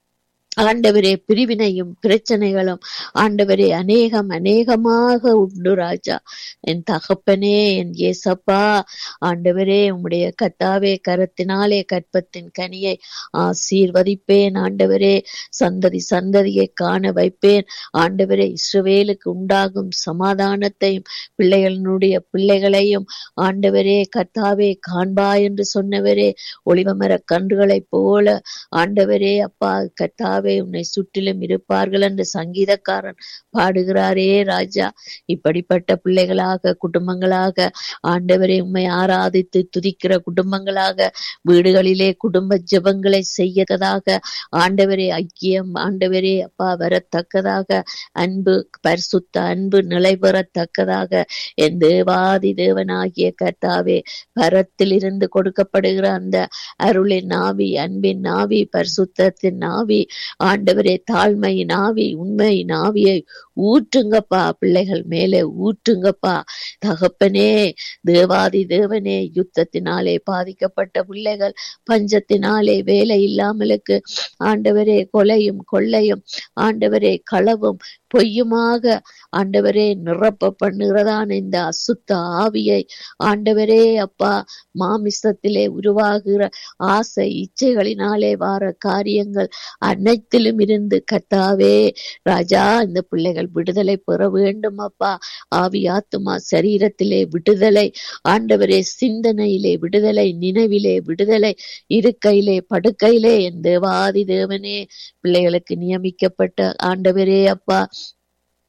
ஆண்டவரே பிரிவினையும் பிரச்சனைகளும் ஆண்டவரே அநேகம் அநேகமாக உண்டு ராஜா என் தகப்பனே என் ஏசப்பா ஆண்டவரே உம்முடைய கத்தாவே கரத்தினாலே கற்பத்தின் கனியை ஆசீர்வதிப்பேன் ஆண்டவரே சந்ததி சந்ததியை காண வைப்பேன் ஆண்டவரே இஸ்ரவேலுக்கு உண்டாகும் சமாதானத்தையும் பிள்ளைகளினுடைய பிள்ளைகளையும் ஆண்டவரே கத்தாவே காண்பா என்று சொன்னவரே ஒளிவமர கன்றுகளைப் போல ஆண்டவரே அப்பா கத்தாவே உன்னை சுற்றிலும் இருப்பார்கள் என்று சங்கீதக்காரன் பாடுகிறாரே ராஜா இப்படிப்பட்ட பிள்ளைகளாக குடும்பங்களாக ஆண்டவரை உண்மை ஆராதித்து துதிக்கிற குடும்பங்களாக வீடுகளிலே குடும்ப ஜெபங்களை செய்யத்ததாக ஆண்டவரே ஐக்கியம் ஆண்டவரே அப்பா வரத்தக்கதாக அன்பு பரிசுத்த அன்பு நிலை பெறத்தக்கதாக என் தேவாதி தேவனாகிய கர்த்தாவே பரத்திலிருந்து கொடுக்கப்படுகிற அந்த அருளின் ஆவி அன்பின் ஆவி பரிசுத்தத்தின் ஆவி ஆண்டவரே தாழ்மையின் ஆவி உண்மையின் ஆவியை ஊற்றுங்கப்பா பிள்ளைகள் மேலே ஊற்றுங்கப்பா தகப்பனே தேவாதி தேவனே யுத்தத்தினாலே பாதிக்கப்பட்ட பிள்ளைகள் பஞ்சத்தினாலே வேலை இல்லாமலுக்கு ஆண்டவரே கொலையும் கொள்ளையும் ஆண்டவரே களவும் பொய்யுமாக ஆண்டவரே நிரப்ப பண்ணுகிறதான இந்த அசுத்த ஆவியை ஆண்டவரே அப்பா மாமிசத்திலே உருவாகிற ஆசை இச்சைகளினாலே வார காரியங்கள் அனைத்திலும் இருந்து கத்தாவே ராஜா இந்த பிள்ளைகள் விடுதலை பெற வேண்டும் அப்பா ஆவி ஆத்துமா சரீரத்திலே விடுதலை ஆண்டவரே சிந்தனையிலே விடுதலை நினைவிலே விடுதலை இருக்கையிலே படுக்கையிலே என் தேவாதி தேவனே பிள்ளைகளுக்கு நியமிக்கப்பட்ட ஆண்டவரே அப்பா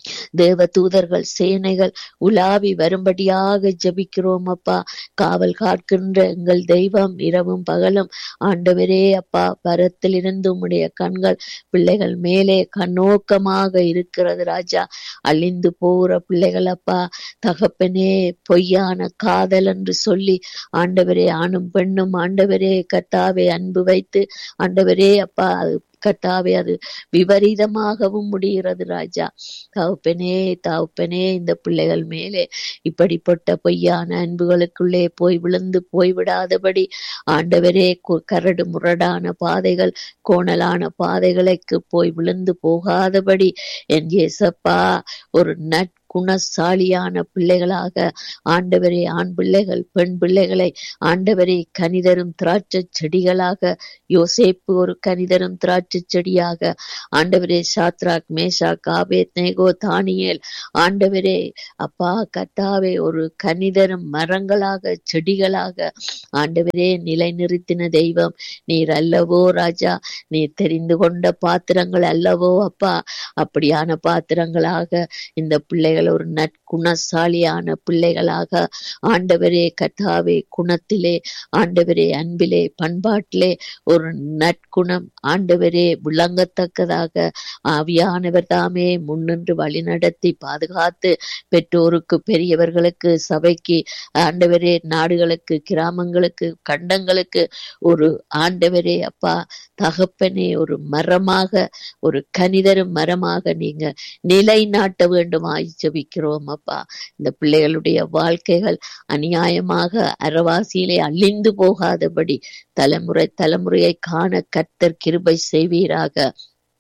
தேவ தூதர்கள் சேனைகள் உலாவி வரும்படியாக ஜெபிக்கிறோம் அப்பா காவல் காக்கின்ற எங்கள் தெய்வம் இரவும் பகலும் ஆண்டவரே அப்பா பரத்திலிருந்து உம்முடைய கண்கள் பிள்ளைகள் மேலே கண்ணோக்கமாக இருக்கிறது ராஜா அழிந்து போற பிள்ளைகள் அப்பா தகப்பனே பொய்யான காதல் என்று சொல்லி ஆண்டவரே ஆணும் பெண்ணும் ஆண்டவரே கத்தாவே அன்பு வைத்து ஆண்டவரே அப்பா அது கத்தாவே அது விபரீதமாகவும் முடிகிறது ராஜா தகப்பனே தகப்பனே இந்த பிள்ளைகள் மேலே இப்படிப்பட்ட பொய்யான அன்புகளுக்குள்ளே போய் விழுந்து போய்விடாதபடி ஆண்டவரே கு- கரடு முரடான பாதைகள் கோணலான பாதைகளுக்கு போய் விழுந்து போகாதபடி என் இயேசப்பா ஒரு நற்குணசாலியான பிள்ளைகளாக ஆண்டவரே ஆண் பிள்ளைகள் பெண் பிள்ளைகளை ஆண்டவரே கனிதரும் திராட்சை செடிகளாக யோசேப்பு ஒரு கனிதரும் திராட்சை செடியாக ஆண்டவரே சாத்ராக் மேஷாக் ஆபேத் நேகோ தானியேல் ஆண்டவரே அப்பா கத்தாவே ஒரு கனிதரும் மரங்களாக செடிகளாக ஆண்டவரே நிலைநிறுத்தின தெய்வம் நீர் அல்லவோ ராஜா நீர் தெரிந்து கொண்ட பாத்திரங்கள் அல்லவோ அப்பா அப்படியான பாத்திரங்களாக இந்த பிள்ளைகள் ஒரு நற்குணசாலியான பிள்ளைகளாக ஆண்டவரே கத்தாவே குணத்திலே ஆண்டவரே அன்பிலே பண்பாட்டிலே ஒரு நற்குணம் ஆண்டவரே விளங்கத்தக்கதாக ஆவியானவர் தாமே முன்னின்று வழிநடத்தி பாதுகாத்து பெற்றோருக்கு பெரியவர்களுக்கு சபைக்கு ஆண்டவரே நாடுகளுக்கு கிராமங்களுக்கு கண்டங்களுக்கு ஒரு ஆண்டவரே அப்பா தகப்பனே ஒரு மரமாக ஒரு கனிதரும் மரமாக நீங்க நிலைநாட்ட வேண்டுமாய் ஜெபிக்கிறோம் அப்பா இந்த பிள்ளைகளுடைய வாழ்க்கைகள் அநியாயமாக அரவாசியிலே அழிந்து போகாதபடி தலைமுறை தலைமுறையை காண கர்த்தர் கிருபை செய்வீராக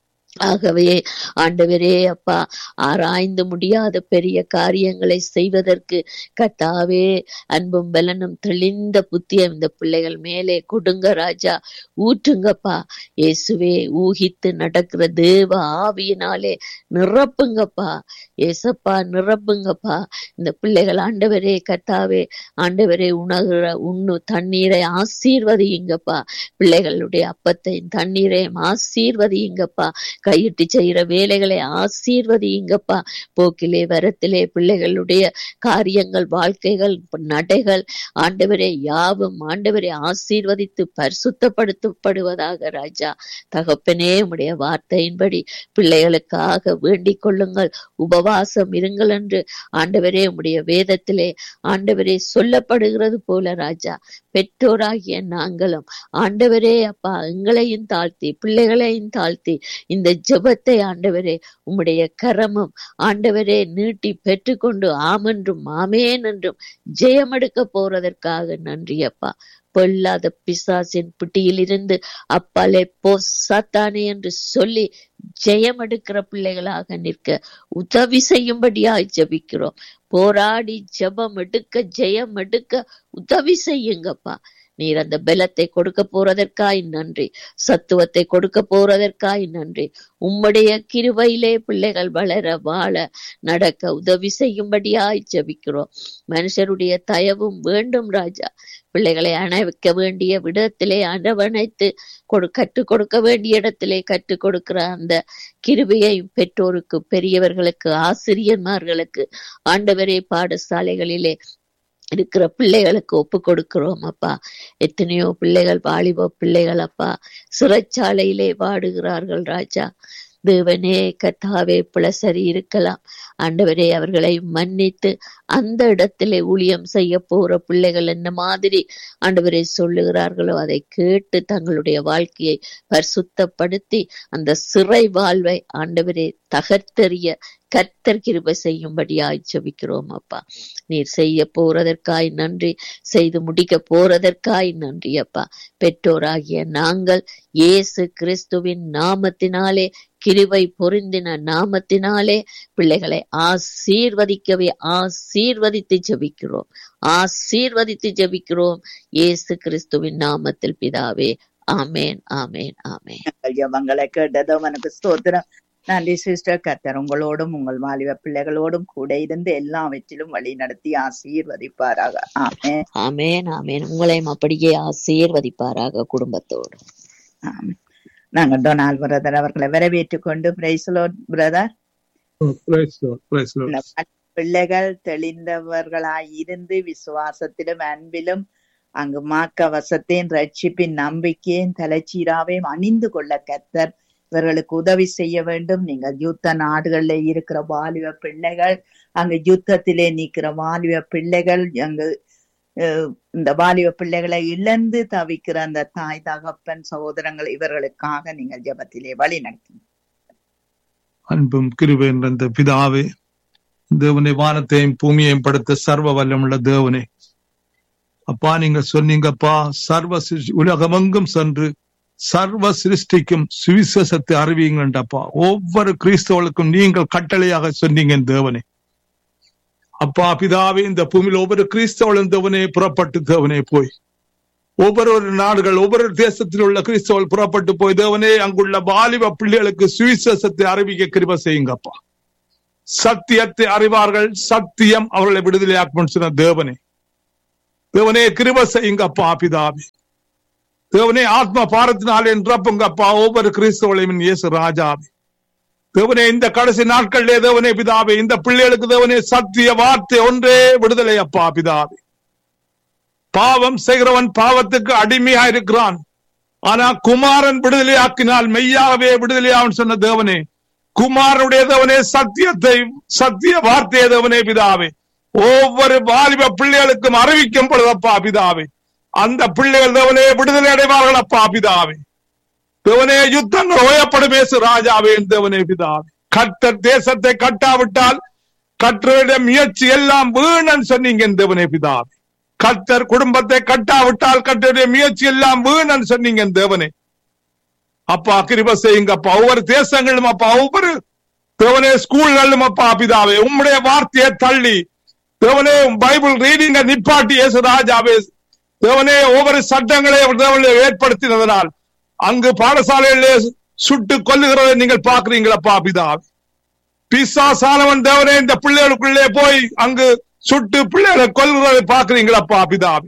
ஆகவே ஆண்டவரே அப்பா ஆராய்ந்து முடியாத பெரிய காரியங்களை செய்வதற்கு கத்தாவே அன்பும் பலனும் தெளிந்த புத்திய இந்த பிள்ளைகள் மேலே கொடுங்க ராஜா ஊற்றுங்கப்பா இயேசுவே ஊகித்து நடக்கிற தேவ ஆவியினாலே நிரப்புங்கப்பா ஏசப்பா நிரப்புங்கப்பா இந்த பிள்ளைகள் ஆண்டவரே கத்தாவே ஆண்டவரே உணகுற உண்ணு தண்ணீரை ஆசீர்வதியுங்கப்பா பிள்ளைகளுடைய அப்பத்தையும் தண்ணீரையும் ஆசீர்வதியுங்கப்பா கையிட்டு செய்யற வேலைகளை ஆசீர்வதியுங்கப்பா போக்கிலே வரத்திலே பிள்ளைகளுடைய காரியங்கள் வாழ்க்கைகள் நடைகள் ஆண்டவரே யாவும் ஆண்டவரை ஆசீர்வதித்து பரிசுத்தப்படுத்தப்படுவதாக ராஜா தகப்பனே உடைய வார்த்தையின்படி பிள்ளைகளுக்காக வேண்டிக் கொள்ளுங்கள் உபவாசம் இருங்கள் என்று ஆண்டவரே உடைய வேதத்திலே ஆண்டவரே சொல்லப்படுகிறது போல ராஜா பெற்றோராகிய நாங்களும் ஆண்டவரே அப்பா எங்களையும் தாழ்த்தி பிள்ளைகளையும் தாழ்த்தி இந்த ஜெபத்தை ஆண்டவரே உம்முடைய கரமும் ஆண்டவரே நீட்டி பெற்றுக்கொண்டு ஆமென்றும் ஆமேன் என்றும் ஜெயமெடுக்க போறதற்காக நன்றி அப்பா பொல்லாத பிசாசின் பிட்டியிலிருந்து அப்பாலே போ சாத்தானே என்று சொல்லி ஜெயம் எடுக்கிற பிள்ளைகளாக நிற்க உதவி செய்யும்படியாய் ஜெபிக்கிறோம் போராடி ஜெபம் எடுக்க ஜெயம் எடுக்க உதவி செய்யுங்கப்பா நீர் அந்த பலத்தை கொடுக்க போறதற்காய் நன்றி சத்துவத்தை கொடுக்க போறதற்காய் நன்றி உம்முடைய கிருபையிலே பிள்ளைகள் வளர வாழ நடக்க உதவி செய்யும்படியாய் ஜெபிக்கிறோம் மனுஷருடைய தயவும் வேண்டும் ராஜா பிள்ளைகளை அணைக்க வேண்டிய விடத்திலே அரவணைத்து கொடு கற்றுக் கொடுக்க வேண்டிய இடத்திலே கற்றுக் கொடுக்கிற அந்த கிருபையை பெற்றோருக்கு பெரியவர்களுக்கு ஆசிரியர்மார்களுக்கு ஆண்டவரே பாடசாலைகளிலே இருக்கிற பிள்ளைகளுக்கு ஒப்பு கொடுக்கிறோம் அப்பா எத்தனையோ பிள்ளைகள் வாலிப பிள்ளைகள் அப்பா சிறைச்சாலையிலே வாடுகிறார்கள் ராஜா தேவனே கத்தாவே பிளசரி இருக்கலாம் ஆண்டவரே அவர்களை மன்னித்து அந்த இடத்திலே ஊழியம் செய்ய போற பிள்ளைகள் என்ன மாதிரி ஆண்டவரே சொல்லுகிறார்களோ அதை கேட்டு தங்களுடைய வாழ்க்கையை பரிசுத்தப்படுத்தி அந்த சிறை வாழ்வை ஆண்டவரே தகர்த்தெறிய கர்த்தர் கிருபை செய்யும்படியாய் ஜெபிக்கிறோம் அப்பா நீர் செய்ய போறதற்காய் நன்றி செய்து முடிக்க போறதற்காய் நன்றி அப்பா பெற்றோராகிய நாங்கள் இயேசு கிறிஸ்துவின் நாமத்தினாலே கிருபை பொருந்தின நாமத்தினாலே பிள்ளைகளை ஆசீர்வதிக்கவே ஆசீர்வதித்து ஜெபிக்கிறோம் ஆசீர்வதித்து ஜெபிக்கிறோம் இயேசு கிறிஸ்துவின் நாமத்தில் பிதாவே ஆமேன் ஆமேன் ஆமேன் எங்கள் ஜெபங்களை கேட்டதோ உனக்கு ஸ்தோத்திரம் நன்றி சிஸ்டர் கர்த்தர் உங்களோடும் உங்கள் வாலிப பிள்ளைகளோடும் கூட இருந்து எல்லாவற்றிலும் வழி நடத்தி ஆசீர்வதிப்பாராக ஆமென் ஆமேன் ஆமேன் உங்களையும் அப்படியே ஆசீர்வதிப்பாராக குடும்பத்தோடு ஆமென். நாங்கள் டொனால்ட் பிரதர் அவர்களை வரவேற்றுக் கொண்டு praise Lord brother Praise Lord. Praise Lord. இந்த வாலிப பிள்ளைகள் தெளிந்தவர்களாய் இருந்து விசுவாசத்திலும் அன்பிலும் அங்கு மாக்க வசத்தையும் ரட்சிப்பின் நம்பிக்கையும் தலைச்சீராவையும் அணிந்து கொள்ள கத்தர் இவர்களுக்கு உதவி செய்ய வேண்டும் நீங்க யுத்த நாடுகள்ல இருக்கிற வாலிப பிள்ளைகள் அங்கு யுத்தத்திலே நிக்கிற வாலிப பிள்ளைகள் அங்கு அஹ், இந்த வாலிப பிள்ளைகளை இழந்து தவிக்கிற அந்த தாய் தகப்பன் சகோதரங்கள் இவர்களுக்காக நீங்கள் ஜெபத்திலே வழி நடத்துங்க அன்பும் கிருபை நிறைந்த பிதாவே தேவனை வானத்தையும் பூமியையும் படுத்த சர்வ வல்லமுள்ள தேவனே அப்பா நீங்க சொன்னீங்கப்பா சர்வ சிருஷ்டி- உலகமெங்கும் சென்று சர்வ சிருஷ்டிக்கும் சுவிசேஷத்தை அறிவியுங்கண்டப்பா ஒவ்வொரு கிறிஸ்தவர்களுக்கும் நீங்கள் கட்டளையாக சொன்னீங்க தேவனே அப்பா பிதாவே இந்த பூமியில் ஒவ்வொரு கிறிஸ்தவளும் தேவனே புறப்பட்டு தேவனே போய் ஒவ்வொரு நாடுகள் ஒவ்வொரு தேசத்தில் உள்ள கிறிஸ்தவர்கள் புறப்பட்டு போய் தேவனே அங்குள்ள வாலிப பிள்ளைகளுக்கு சுவிசேஷத்தை அறிவிக்க கிருப செய்யுங்கப்பா சத்தியத்தை அறிவார்கள் சத்தியம் அவர்களை விடுதலையாக்கும் சொன்ன தேவனே தேவனே கிருப செய்யுங்கப்பா பிதாவே தேவனே ஆத்ம பாரத்தினாலே நிரப்புங்கப்பா ஒவ்வொரு கிறிஸ்தவளையும் இயேசு ராஜாவே தேவனே இந்த கடைசி நாட்களிலே தேவனே பிதாவே இந்த பிள்ளைகளுக்கு தேவனே சத்திய வார்த்தை ஒன்றே விடுதலை அப்பா பிதாவே பாவம் செய்கிறவன் பாவத்துக்கு அடிமையா இருக்கிறான் ஆனா குமாரன் விடுதலையாக்கினால் மெய்யாகவே விடுதலையாவன் சொன்ன தேவனே குமாரனுடைய தேவனே சத்தியத்தை சத்திய வார்த்தையை தேவனே பிதாவே ஒவ்வொரு வாலிப பிள்ளைகளுக்கும் அறிவிக்கும் பொழுதப்பா பிதாவே அந்த பிள்ளைகள் தேவனே விடுதலை அடைவார்கள் அப்பா பிதாவே தேவனே யுத்தங்கள் ஓயப்படும் இயேசு ராஜாவே தேவனே பிதாவே கட்ட தேசத்தை கட்டாவிட்டால் கற்றவருடைய முயற்சி எல்லாம் வீணன் சொன்னீங்க தேவனே பிதாவே கத்தர் குடும்பத்தை கட்டாவிட்டால் கத்தருடைய முயற்சி எல்லாம் வீணன் சொன்னீங்க தேவனே அப்பா கிருப செய்யுங்க அப்பா ஒவ்வொரு தேசங்களும் அப்பா ஒவ்வொரு தேவனே ஸ்கூல்களும் அப்பா பிதாவே உம்முடைய வார்த்தையை தள்ளி தேவனே பைபிள் ரீடிங்க நிப்பாட்டி இயேசு ராஜாவே தேவனே ஒவ்வொரு சட்டங்களை தேவனே ஏற்படுத்தினதனால் அங்கு பாடசாலைகளிலே சுட்டு கொல்லுகிறதை நீங்கள் பார்க்கிறீங்களப்பா பிதாவே பிசாசானவன் தேவனே இந்த பிள்ளைகளுக்குள்ளே போய் அங்கு சுட்டு பிள்ளைகளை கொல்கிறதை பார்க்கிறீங்களப்பா பிதாவே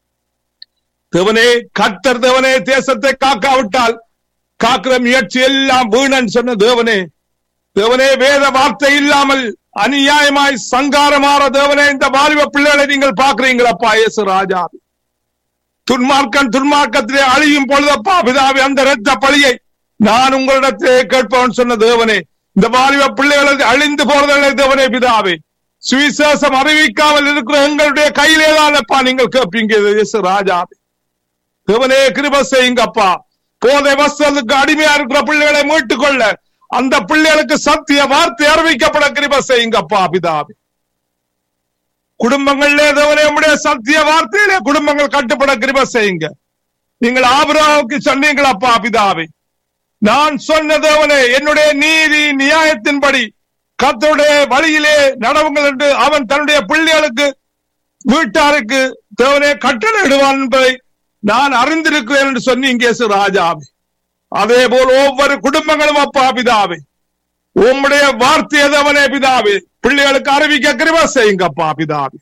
தேவனே கத்தர் தேவனே தேசத்தை காக்காவிட்டால் காக்கிற முயற்சி எல்லாம் வீணன் சொன்ன தேவனே தேவனே வேத வார்த்தை இல்லாமல் அநியாயமாய் சங்காரமாற தேவனே இந்த வாலிப பிள்ளைகளை நீங்கள் பார்க்கிறீங்களப்பா இயேசு ராஜா துன்மார்க்கன் துன்மார்க்கத்திலே அழியும் பொழுதப்பா பிதாவே அந்த இரத்த பழியை நான் உங்களிடத்திலே கேட்பவன் சொன்ன தேவனே இந்த வாலிப பிள்ளைகளை அழிந்து போறதில்லை தேவனே பிதாவே சுவிசேஷம் அறிவிக்காமல் இருக்கிற எங்களுடைய கையிலே தானப்பா நீங்கள் கேட்பீங்க இயேசு ராஜாவே தேவனே கிருப செய்யுங்கப்பா போதை வசத்துக்கு அடிமையா இருக்கிற பிள்ளைகளை மீட்டுக் கொள்ள அந்த பிள்ளைகளுக்கு சத்திய வார்த்தை அறிவிக்கப்பட கிருப செய்யுங்கப்பா பிதாவே குடும்பங்களிலே தேவனே உடைய சத்திய வார்த்தையிலே குடும்பங்கள் கட்டுப்பட கிருப செய்யுங்க நீங்கள் ஆபிரகாமுக்கு சொன்னீங்களப்பா பிதாவே நான் சொன்ன தேவனே என்னுடைய நீதி நியாயத்தின்படி கர்த்தருடைய வழியிலே நடவுங்கள் என்று அவன் தன்னுடைய பிள்ளைகளுக்கு வீட்டாருக்கு தேவனே கட்டளையிடுவான் என்பதை நான் அறிந்திருக்கிறேன் என்று சொன்னீங்க இயேசு ராஜாவே அதே போல் ஒவ்வொரு குடும்பங்களும் அப்பா பிதாவே உம்முடைய வார்த்தை எதவனே பிதாவே பிள்ளைகளுக்கு அறிவிக்க கிருப செய்யுங்கப்பா பிதாவே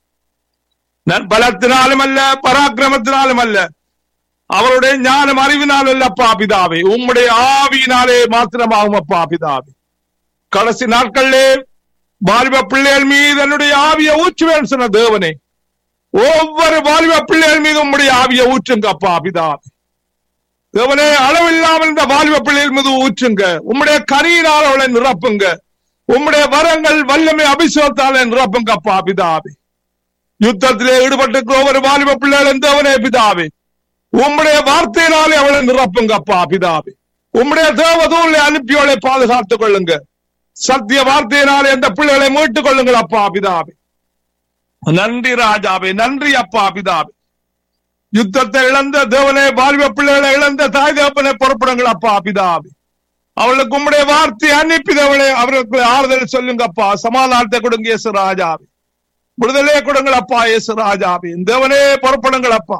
நன் பலத்தினாலும் அல்ல பராக்கிரமத்தினாலும் அல்ல அவருடைய ஞானம் அறிவினாலும் அல்லப்பா பிதாவே உம்முடைய ஆவியினாலே மாத்திரமாகும் அப்பா பிதாவே கடைசி நாட்களிலே வாலிப பிள்ளைகள் மீது என்னுடைய ஆவியை ஊற்றுவேன் சொன்ன தேவனே ஒவ்வொரு வாலிப பிள்ளைகள் மீது உம்முடைய ஆவியை ஊற்றுங்க அப்பா பிதாவே தேவனே அளவில்லாமல் இந்த வாலிப பிள்ளைகள் மீது ஊற்றுங்க உம்முடைய கனியினால் அவளை நிரப்புங்க உம்முடைய வரங்கள் வல்லமை அபிஷேகத்தாலே நிரப்புங்க அப்பா பிதாவே யுத்தத்திலே ஈடுபட்டிருக்கிற ஒவ்வொரு வாலிப பிள்ளைகளும் தேவனே பிதாவே உம்முடைய வார்த்தையினாலே அவளை நிரப்புங்க அப்பா பிதாவே உம்முடைய தேவதூரை அனுப்பி அவளை பாதுகாத்துக் கொள்ளுங்க சத்திய வார்த்தையினாலே அந்த பிள்ளைகளை மீட்டுக் கொள்ளுங்கள் அப்பா பிதாவே நன்றி ராஜாவே நன்றி அப்பா பிதாவே யுத்தத்தை இழந்த தேவனே வாலிப பிள்ளைகளை இழந்த தாய் தேவனை புறப்படுங்கள் அப்பா பிதாவே அவளுக்கு உம்முடைய வார்த்தை அனுப்பி தேவனே அவர்களுக்கு ஆறுதல் சொல்லுங்க அப்பா சமாதானத்தை கொடுங்க இயேசு ராஜாவே விடுதலையை கொடுங்கள் அப்பா இயேசு ராஜாவே தேவனே புறப்படுங்கள் அப்பா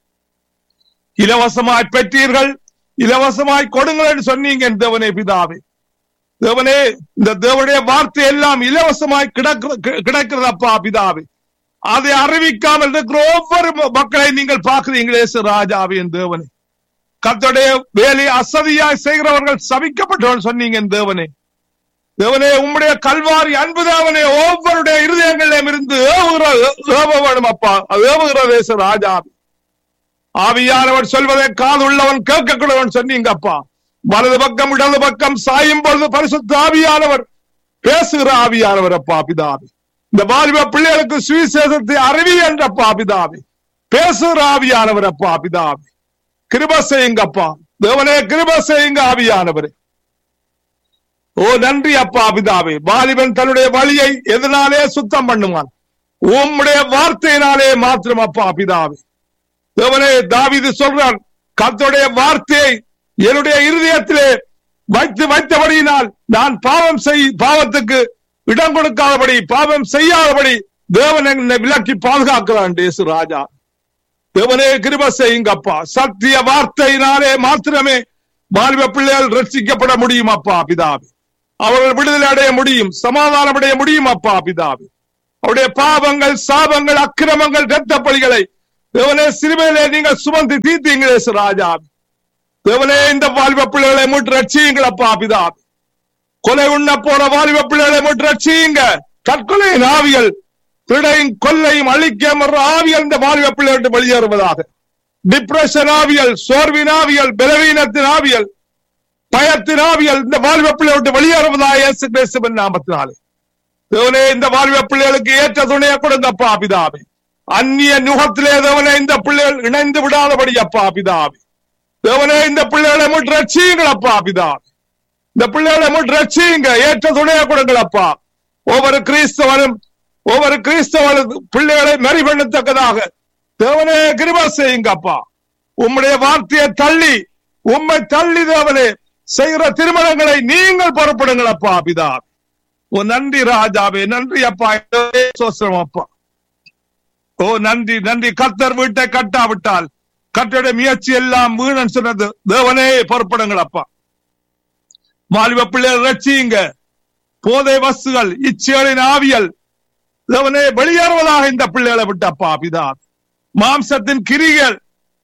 இலவசமாய் பெற்றீர்கள் இலவசமாய் கொடுங்கள் என்று சொன்னீங்க என் தேவனே பிதாவே தேவனே இந்த தேவனுடைய வார்த்தை எல்லாம் இலவசமாய் கிடக்கிற கிடைக்கிறது அப்பா பிதாவே அதை அறிவிக்காமல் இருக்கிற ஒவ்வொரு மக்களை நீங்கள் பார்க்கிறீங்களே இயேசு ராஜாவே என் தேவனே கர்த்தருடைய வேலை அசதியாய் செய்கிறவர்கள் சபிக்கப்பட்டவர்கள் சொன்னீங்க என் தேவனே தேவனே உம்முடைய கல்வாரி அன்பு தேவனே ஒவ்வொருடைய இருதயங்களிலும் இருந்து ஏவுகிற ஏவ வேணும் அப்பா அது ஏவுகிற தேச ராஜா ஆவியானவர் சொல்வதை காது உள்ளவன் கேட்கக்கூடவன் சொன்னீங்க அப்பா வலது பக்கம் இடது பக்கம் சாயும் பொழுது பரிசுத்த ஆவியானவர் பேசுகிற ஆவியானவர் அப்பா பிதாவி இந்த வாலிப பிள்ளைகளுக்கு சுவிசேஷத்தை அறிவி என்ற அப்பா பிதாவி பேசுகிற ஆவியானவர் அப்பா பிதாவி கிருப செய்யுங்கப்பா தேவனே கிருப செய்யுங்க ஆவியானவரே ஓ நன்றி அப்பா பிதாவே வாலிபன் தன்னுடைய வழியை எதனாலே சுத்தம் பண்ணுவான் உம்முடைய வார்த்தையினாலே மாத்திரம் அப்பா பிதாவே தேவனே தாவிது சொல்றான் கர்த்தருடைய வார்த்தையை என்னுடைய இருதயத்திலே வைத்து வைத்தபடியினால் நான் பாவம் செய் பாவத்துக்கு இடம் கொடுக்காதபடி பாவம் செய்யாதபடி தேவன் என்னை விலக்கி பாதுகாக்கிறான் தேசு ராஜா தேவனே கிருப செய்யுங்கப்பா சத்திய வார்த்தையினாலே மாத்திரமே வாலிப பிள்ளைகள் ரட்சிக்கப்பட முடியும் அப்பா பிதாவே அவர்கள் விடுதலை அடைய முடியும் சமாதானம் அடைய முடியும் அப்பா பிதாவே அவருடைய பாவங்கள் சாபங்கள் அக்கிரமங்கள் இரத்த பலிகளை தேவனே சிறுமையிலே நீங்கள் சுமந்து தீர்த்தீங்களே ராஜா தேவனே இந்த வாலிப பிள்ளைகளை மீட்டு ரட்சியுங்கள் அப்பா பிதாவே கொலை உண்ண போற வாலிப பிள்ளைகளை மீட்டு ரட்சியுங்க தற்கொலையின் ஆவிகள் திருடையும் கொல்லையும் அழிக்க மற ஆவியல் இந்த வாலிப பிள்ளை விட்டு வெளியேறுவதாக டிப்ரெஷன் ஆவியல் சோர்வின் ஆவியல் பலவீனத்தின் ஆவியல் பயத்தின் ஆவியல் இந்த வாலிப பிள்ளை விட்டு வெளியேறுவதாக இயேசு கிறிஸ்துவின் நாமத்தினாலே தேவனே இந்த வாலிப பிள்ளைகளுக்கு ஏற்ற துணையை கொடுங்க அப்பா பிதாவே அந்நிய நுகத்திலே தேவனே இந்த பிள்ளைகள் இணைந்து விடாதபடி அப்பா பிதாவே தேவனே இந்த பிள்ளைகளை மட்டும் ரட்சியுங்கள் அப்பா பிதாவே இந்த பிள்ளைகளை மட்டும் ரட்சியுங்க ஏற்ற துணையை கொடுங்கள் அப்பா ஒவ்வொரு கிறிஸ்தவனும் ஒவ்வொரு கிறிஸ்தவனும் பிள்ளைகளை மறி பண்ணத்தக்கதாக தேவனே கிருபா செய்யுங்க அப்பா உம்முடைய வார்த்தையை தள்ளி உம்மை தள்ளி தேவனே செய்கிற திருமணங்களை நீங்கள் புறப்படுங்கள் அப்பா பிதா ஓ நன்றி ராஜாவே நன்றி அப்பா சோசரம் அப்பா ஓ நன்றி நன்றி கத்தர் வீட்டை கட்டாவிட்டால் கட்டடைய முயற்சி எல்லாம் வீணன் சொன்னது தேவனே பொறுப்படுங்கள் அப்பா வாலிப பிள்ளைகள் ரட்சியுங்க போதை வசுகள் இச்சேலின் ஆவியல் தேவனே வெளியேறுவதாக இந்த பிள்ளைகளை விட்டு அப்பா பிதா மாம்சத்தின் கிரிகள்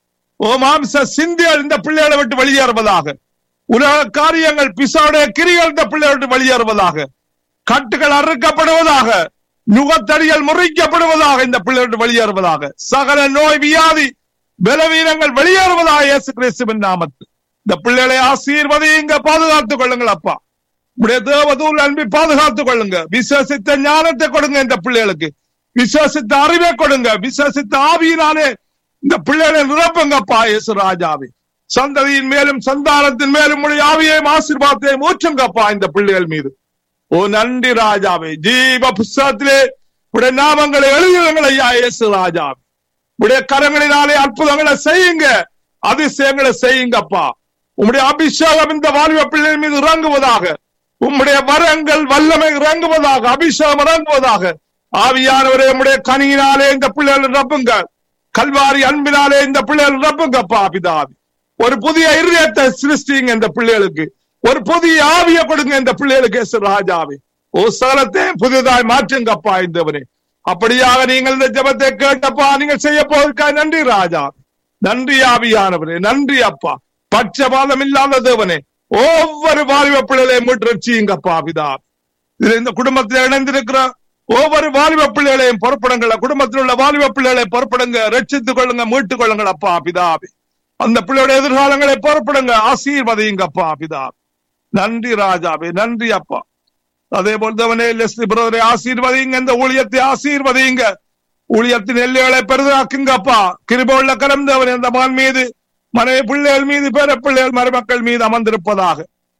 ஓ மாம்ச சிந்தியல் இந்த பிள்ளைகளை விட்டு வெளியேறுவதாக உலக காரியங்கள் பிசாவுடைய கிரிகள் இந்த பிள்ளைகளை விட்டு வெளியேறுவதாக கட்டுகள் அறுக்கப்படுவதாக நுகத்தடிகள் முறிக்கப்படுவதாக இந்த பிள்ளை விட்டு வெளியேறுவதாக சகல நோய் வியாதி பலவீனங்கள் வெளியேறுவதாக இயேசு கிறிஸ்துவின் நாமத்து இந்த பிள்ளைகளை ஆசீர்வதிங்க பாதுகாத்துக் கொள்ளுங்கள் அப்பா உடைய தேவதூர் அன்பி பாதுகாத்துக் கொள்ளுங்க விசுவசித்த ஞானத்தை கொடுங்க இந்த பிள்ளைகளுக்கு விசுவசித்த அறிவை கொடுங்க விசுவசித்த ஆவியினாலே இந்த பிள்ளைகளை நிரப்புங்கப்பா இயேசு ராஜாவே சந்ததியின் மேலும் சந்தானத்தின் மேலும் உடைய ஆவியையும் ஆசீர்வாதத்தையும் ஊற்றுங்கப்பா இந்த பிள்ளைகள் மீது ஓ நன்றி ராஜாவே ஜீவ புஸ்தகத்திலே உடைய நாமங்களை எழுதுங்கள் ஐயா இயேசு ராஜாவே உடைய கரங்களினாலே அற்புதங்களை செய்யுங்க அதிசயங்களை செய்யுங்கப்பா உம்முடைய அபிஷேகம் இந்த வாலிப பிள்ளைகள் மீது இறங்குவதாக உம்முடைய வரங்கள் வல்லமை இறங்குவதாக அபிஷேகம் இறங்குவதாக ஆவியானவரே உம்முடைய கனியினாலே இந்த பிள்ளைகள் ரப்புங்க கல்வாரி அன்பினாலே இந்த பிள்ளைகள் ரப்புங்கப்பா பிதாவி ஒரு புதிய இருதயத்தை சிருஷ்டிங்க இந்த பிள்ளைகளுக்கு ஒரு புதிய ஆவிய கொடுங்க இந்த பிள்ளைகளுக்கு எஸ் ராஜாவே ஓ சகலத்தையும் புதியதாய் மாற்றுங்கப்பா இந்தவனே அப்படியாக நீங்கள் இந்த ஜபத்தை கேட்டப்பா நீங்கள் செய்ய போவதற்காக நன்றி ராஜா நன்றி ஆவியானவரே நன்றி அப்பா பட்சபாதம் இல்லாத தேவனே ஒவ்வொரு வாலிப பிள்ளைகளையும் மீட்டு ரட்சியுங்கப்பா பிதா இதுல இந்த குடும்பத்தில் இணைந்திருக்கிற ஒவ்வொரு வாலிப பிள்ளைகளையும் பொறுப்படுங்க குடும்பத்தில் உள்ள வாலிப பிள்ளைகளை பொறுப்படுங்க ரட்சித்துக் கொள்ளுங்க மீட்டுக் கொள்ளுங்கள் அப்பா பிதாபி அந்த பிள்ளையோட எதிர்காலங்களை பொறுப்படுங்க ஆசீர்வதியுங்கப்பா பிதா நன்றி ராஜாவே நன்றி அப்பா அதே போல் தவனே லெஸ்லி பிரதரை ஆசீர்வதிங்க இந்த ஊழியத்தை ஆசீர்வதிங்க ஊழியத்தின் எல்லைகளை பெரிதாக்குங்கப்பா கிருப உள்ள கரம் தேவன் இந்த மகன் மீது மனைவி பிள்ளைகள் மீது பேர பிள்ளைகள் மருமக்கள் மீது அமர்ந்திருப்பதாக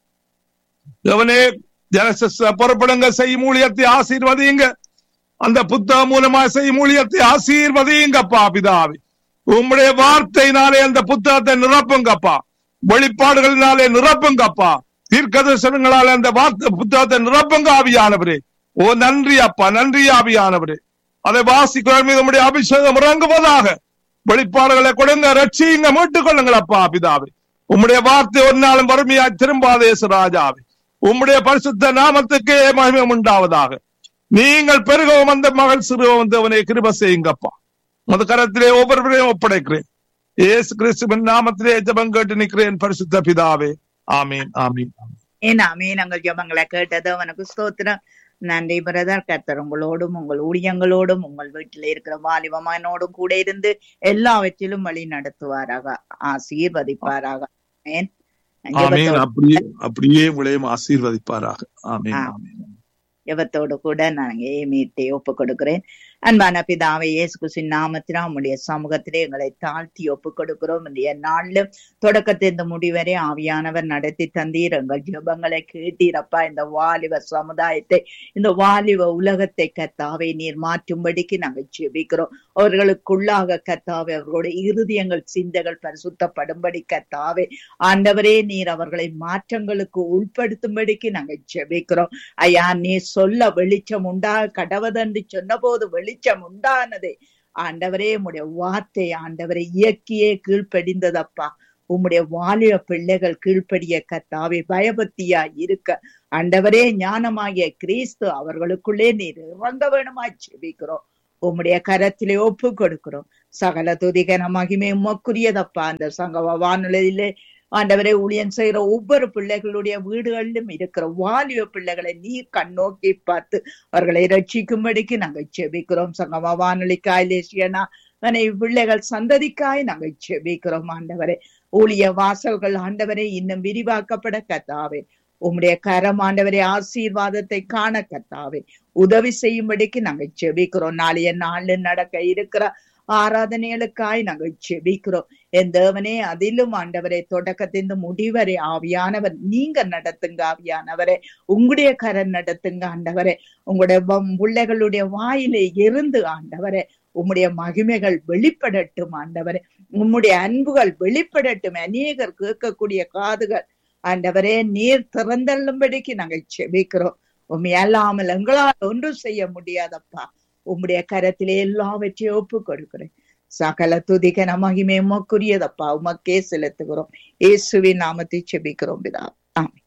தேவனே ஜனசஸ் புறப்படுங்க செய்யும் ஊழியத்தை ஆசீர்வதிங்க அந்த புத்தகம் மூலமா செய்யும் ஊழியத்தை ஆசீர்வதிங்கப்பா பிதாவி உம்முடைய வார்த்தையினாலே அந்த புத்தகத்தை நிரப்புங்கப்பா வெளிப்பாடுகளினாலே நிரப்புங்கப்பா தீர்க்க தரிசனங்களாலே அந்த வார்த்தை புத்தகத்தை நிரப்புங்க ஆவியானவரே ஓ நன்றி அப்பா நன்றி ஆவியானவரே அதை வாசிக்கிற மீது உம்முடைய அபிஷேகம் இறங்குவதாக வெளிப்பாடுகளை கொடுங்க ரட்சியுங்க மீட்டுக் கொள்ளுங்கள் அப்பா பிதாவே உம்முடைய வார்த்தை ஒரு நாளும் வறுமையாய் திரும்பாதேசு ராஜாவே உம்முடைய பரிசுத்த நாமத்துக்கே மகிமை உண்டாவதாக நீங்கள் பெருகவும் அந்த மகள் சிறுவம் வந்தவனை கிருப செய்யுங்கப்பா மது கரத்திலே ஒவ்வொருவரையும் ஒப்படைக்கிறேன் ஏசு கிறிஸ்துவின் நாமத்திலே ஜபம் கேட்டு நிற்கிறேன் பரிசுத்த பிதாவே ஆமீன் ஆமீன் ஆமீன் ஏன் ஆமே நாங்கள் ஜபங்களை கேட்டது அவனுக்கு ஸ்தோத்திரம் நன்றி பிரதர் கர்த்தர் உங்களோடும் உங்கள் ஊழியங்களோடும் உங்கள் வீட்டில் இருக்கிற வாலிபமானோடும் கூட இருந்து எல்லாவற்றிலும் வழி நடத்துவாராக ஆசீர்வதிப்பாராக ஆமென். ஆமேன் ஜெபத்தோடு அப்படியே அப்படியே உங்களையும் ஆசீர்வதிப்பாராக ஆமேன் ஆ. ஆமேன் ஜெபத்தோடு கூட நான் மீட்டை ஒப்பு கொடுக்கிறேன் அன்பான பிதாவை இயேசு கிறிஸ்துவின் நாமத்தினால் உம்முடைய சமூகத்திலே எங்களை தாழ்த்தி ஒப்பு கொடுக்கிறோம் இந்த நாளிலும் தொடக்கத்திலிருந்து முடிவரை ஆவியானவர் நடத்தி தந்தீர் எங்கள் ஜெபங்களை கேட்டீரப்பா இந்த வாலிப சமுதாயத்தை இந்த வாலிப உலகத்தை கத்தாவை நீர் மாற்றும்படிக்கு நாங்கள் ஜெபிக்கிறோம் அவர்களுக்குள்ளாக கத்தாவை அவர்களுடைய இருதயங்கள் சிந்தைகள் பரிசுத்தப்படும்படி கத்தாவே ஆண்டவரே நீர் அவர்களை மாற்றங்களுக்கு உட்படுத்தும்படிக்கு நாங்கள் ஜெபிக்கிறோம் ஐயா நீ சொல்ல வெளிச்சம் உண்டா கடவதென்று சொன்னபோது வெளிச்சம் உண்டானதே ஆண்டவரே உம்முடைய வார்த்தை ஆண்டவரை இயக்கியே கீழ்ப்படிந்ததப்பா உம்முடைய வாலிப பிள்ளைகள் கீழ்ப்படிய கத்தாவே பயபக்தியா இருக்க ஆண்டவரே ஞானமாகிய கிறிஸ்து அவர்களுக்குள்ளே நீர் இறங்க வேணுமாய் செபிக்கிறோம் உம்முடைய கரத்திலே ஒப்பு கொடுக்கிறோம் சகல துதிகன மகிமை உமக்குரியதப்பா அந்த சங்கவ வானொலியிலே ஆண்டவரை ஊழியன் செய்கிற ஒவ்வொரு பிள்ளைகளுடைய வீடுகளிலும் இருக்கிற வாலிப பிள்ளைகளை நீ கண்ணோக்கி பார்த்து அவர்களை ரட்சிக்கும்படிக்கு நாங்கள் செபிக்கிறோம் சங்கமா வானொலிக்காய் லேசியனா மனைவி பிள்ளைகள் சந்ததிக்காய் நாங்கள் செபிக்கிறோம் ஆண்டவரே ஊழிய வாசல்கள் ஆண்டவரை இன்னும் விரிவாக்கப்பட கத்தாவே உம்முடைய கரம் ஆண்டவரே ஆசீர்வாதத்தை காண கத்தாவே உதவி செய்யும்படிக்கு நாங்கள் செபிக்கிறோம் நாளைய நாள் நடக்க இருக்கிற ஆராதனைகளுக்காய் நாங்கள் செபிக்கிறோம் என் தேவனே அதிலும் ஆண்டவரே தொடக்கத்திலிருந்து முடிவரை ஆவியானவர் நீங்க நடத்துங்க ஆவியானவரே உங்களுடைய கரம் நடத்துங்க ஆண்டவரே உங்களுடைய வம்- பிள்ளைகளுடைய வாயிலே இருந்து ஆண்டவரே உம்முடைய மகிமைகள் வெளிப்படட்டும் ஆண்டவரே உம்முடைய அன்புகள் வெளிப்படட்டும் அநேகர் கேட்கக்கூடிய காதுகள் ஆண்டவரே நீர் திறந்தள்ளும்படிக்கு நாங்கள் செபிக்கிறோம் உண்மை அல்லாமல் எங்களால் ஒன்றும் செய்ய முடியாதப்பா உம்முடைய கரத்திலே எல்லாவற்றையும் ஒப்பு கொடுக்கிறேன் சகல துதிகன மகிமை உமக்குரியதப்பா உமக்கே செலுத்துகிறோம் இயேசுவின் நாமத்தை செபிக்கிறோம் பிதா ஆமென்.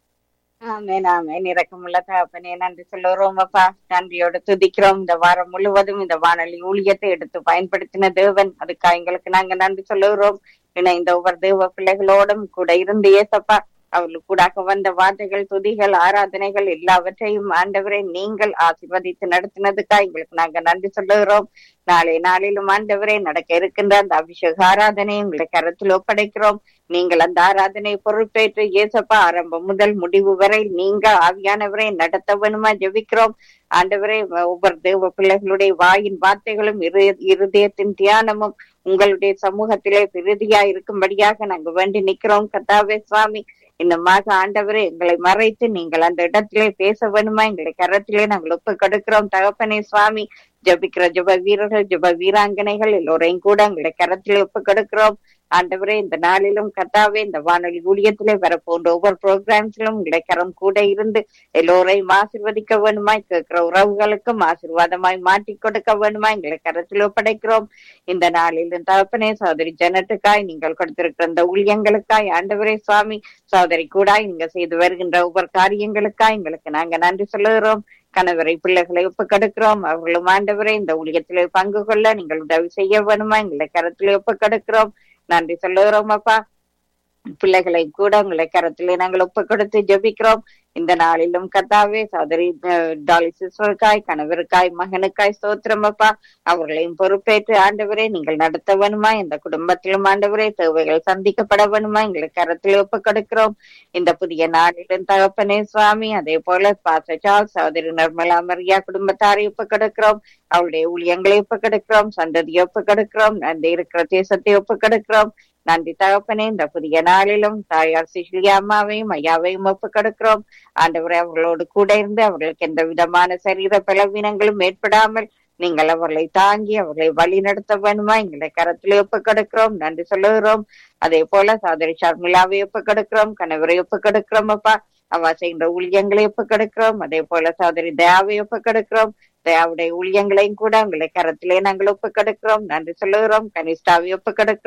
ஆமென் ஆமென் இரக்கமுள்ள தகப்பனே நன்றி சொல்லுறோம் அப்பா நன்றியோட துதிக்கிறோம் இந்த வாரம் முழுவதும் இந்த வானொலி ஊழியத்தை எடுத்து பயன்படுத்தின தேவன் அதுக்காக எங்களுக்கு நாங்க நன்றி சொல்லுகிறோம் இணைந்த ஒவ்வொரு தேவ பிள்ளைகளோடும் கூட இருந்து ஏசப்பா அவர்களுக்கு கூடாக வந்த வார்த்தைகள் துதிகள் ஆராதனைகள் எல்லாவற்றையும் ஆண்டவரை நீங்கள் ஆசீர்வதித்து நடத்தினதுக்காக எங்களுக்கு நாங்க நன்றி சொல்லுகிறோம் நாளை நாளிலும் ஆண்டவரே நடக்க இருக்கின்ற அந்த அபிஷேக ஆராதனை உங்களை கரத்தில் ஒப்படைக்கிறோம் நீங்கள் அந்த ஆராதனை பொறுப்பேற்று இயேசப்பா ஆரம்பம் முதல் முடிவு வரை நீங்க ஆவியானவரை நடத்த வேணுமா ஜெபிக்கிறோம் ஆண்டவரே ஒவ்வொரு தேவ பிள்ளைகளுடைய வாயின் வார்த்தைகளும் இரு- இருதயத்தின் தியானமும் உங்களுடைய சமூகத்திலே பிரதியா இருக்கும்படியாக நாங்க வேண்டி நிக்கிறோம் கத்தாவே சுவாமி இந்த மாக ஆண்டவரே எங்களை மறைத்து நீங்கள் அந்த இடத்திலே பேச வேணுமா எங்களை கரத்திலே நாங்கள் ஒப்பு கொடுக்கிறோம் தகப்பனே சுவாமி ஜபிக்கிற ஜப வீரர்கள் ஜப வீராங்கனைகள் எல்லோரையும் கூட எங்களை கரத்திலே ஒப்பு கொடுக்கிறோம் ஆண்டவரே இந்த நாளிலும் கத்தாவே இந்த வானொலி ஊழியத்திலே வரப்போன்ற ஒவ்வொரு ப்ரோக்ராம்ஸிலும் உங்களை கரம் கூட இருந்து எல்லோரையும் ஆசிர்வதிக்க வேணுமாய் கேட்கிற உறவுகளுக்கும் ஆசீர்வாதமாய் மாற்றி கொடுக்க வேணுமா எங்களை கரத்தில் ஒப்படைக்கிறோம் இந்த நாளிலும் தகப்பனே சகோதரி ஜனத்துக்காய் நீங்கள் கொடுத்திருக்கிற இந்த ஊழியங்களுக்காய் ஆண்டவரே சுவாமி சகோதரி கூடாய் நீங்க செய்து வருகின்ற ஒவ்வொரு காரியங்களுக்காய் எங்களுக்கு நாங்க நன்றி சொல்லுகிறோம் கணவரை பிள்ளைகளை ஒப்பு கொடுக்கிறோம் அவர்களும் ஆண்டவரை இந்த ஊழியத்திலே பங்கு கொள்ள நீங்கள் உதவி செய்ய வேணுமா எங்களை கரத்திலே ஒப்பு கொடுக்கிறோம் நன்றி சொல்லுகிறோம் அப்பா பிள்ளைகளை கூட உங்களை கரத்திலே நாங்கள் ஒப்பு கொடுத்து ஜெபிக்கிறோம் இந்த நாளிலும் கத்தாவே சோதரி டாலி சிஸ்டருக்காய் கணவருக்காய் மகனுக்காய் ஸ்தோத்திரம் அப்பா அவர்களையும் பொறுப்பேற்று ஆண்டவரே நீங்கள் நடத்த வேணுமா இந்த குடும்பத்திலும் ஆண்டவரே தேவைகள் சந்திக்கப்பட வேணுமா எங்களை கரத்தில் ஒப்பு கொடுக்கிறோம் இந்த புதிய நாளிலும் தகப்பனே சுவாமி அதே போல பாச சார்ஸ் சகோதரி நிர்மலா மரியா குடும்பத்தாரை ஒப்பு கொடுக்கிறோம் அவளுடைய ஊழியங்களை ஒப்பு கொடுக்கிறோம் சந்ததியை ஒப்பு கொடுக்கிறோம் அந்த இருக்கிற தேசத்தை ஒப்பு கொடுக்கிறோம் நன்றி தகப்பனே இந்த புதிய நாளிலும் தாயார் சிசிலியா அம்மாவையும் ஐயாவையும் ஒப்பு கொடுக்கிறோம் ஆண்டவரே அவர்களோடு கூட இருந்து அவர்களுக்கு எந்த விதமான சரீர பலவீனங்களும் ஏற்படாமல் நீங்கள் அவர்களை தாங்கி அவர்களை வழி நடத்த வேணுமா எங்களை கரத்திலே ஒப்பு கொடுக்கிறோம் நன்றி சொல்லுகிறோம் அதே போல சோதரி ஷர்மிளாவை ஒப்பு கொடுக்கிறோம் கணவரை ஒப்பு கொடுக்கிறோம் அப்பா அவ செய்கின்ற ஊழியங்களை ஒப்பு கொடுக்கிறோம் அதே போல சோதரி தயாவை ஒப்பு கொடுக்கிறோம் தயாவுடைய ஊழியங்களையும் கூட உங்களை கரத்திலே நாங்கள் ஒப்பு கொடுக்கிறோம் நன்றி சொல்லுகிறோம் கனிஷ்டாவை ஒப்பு கொடுக்கிறோம்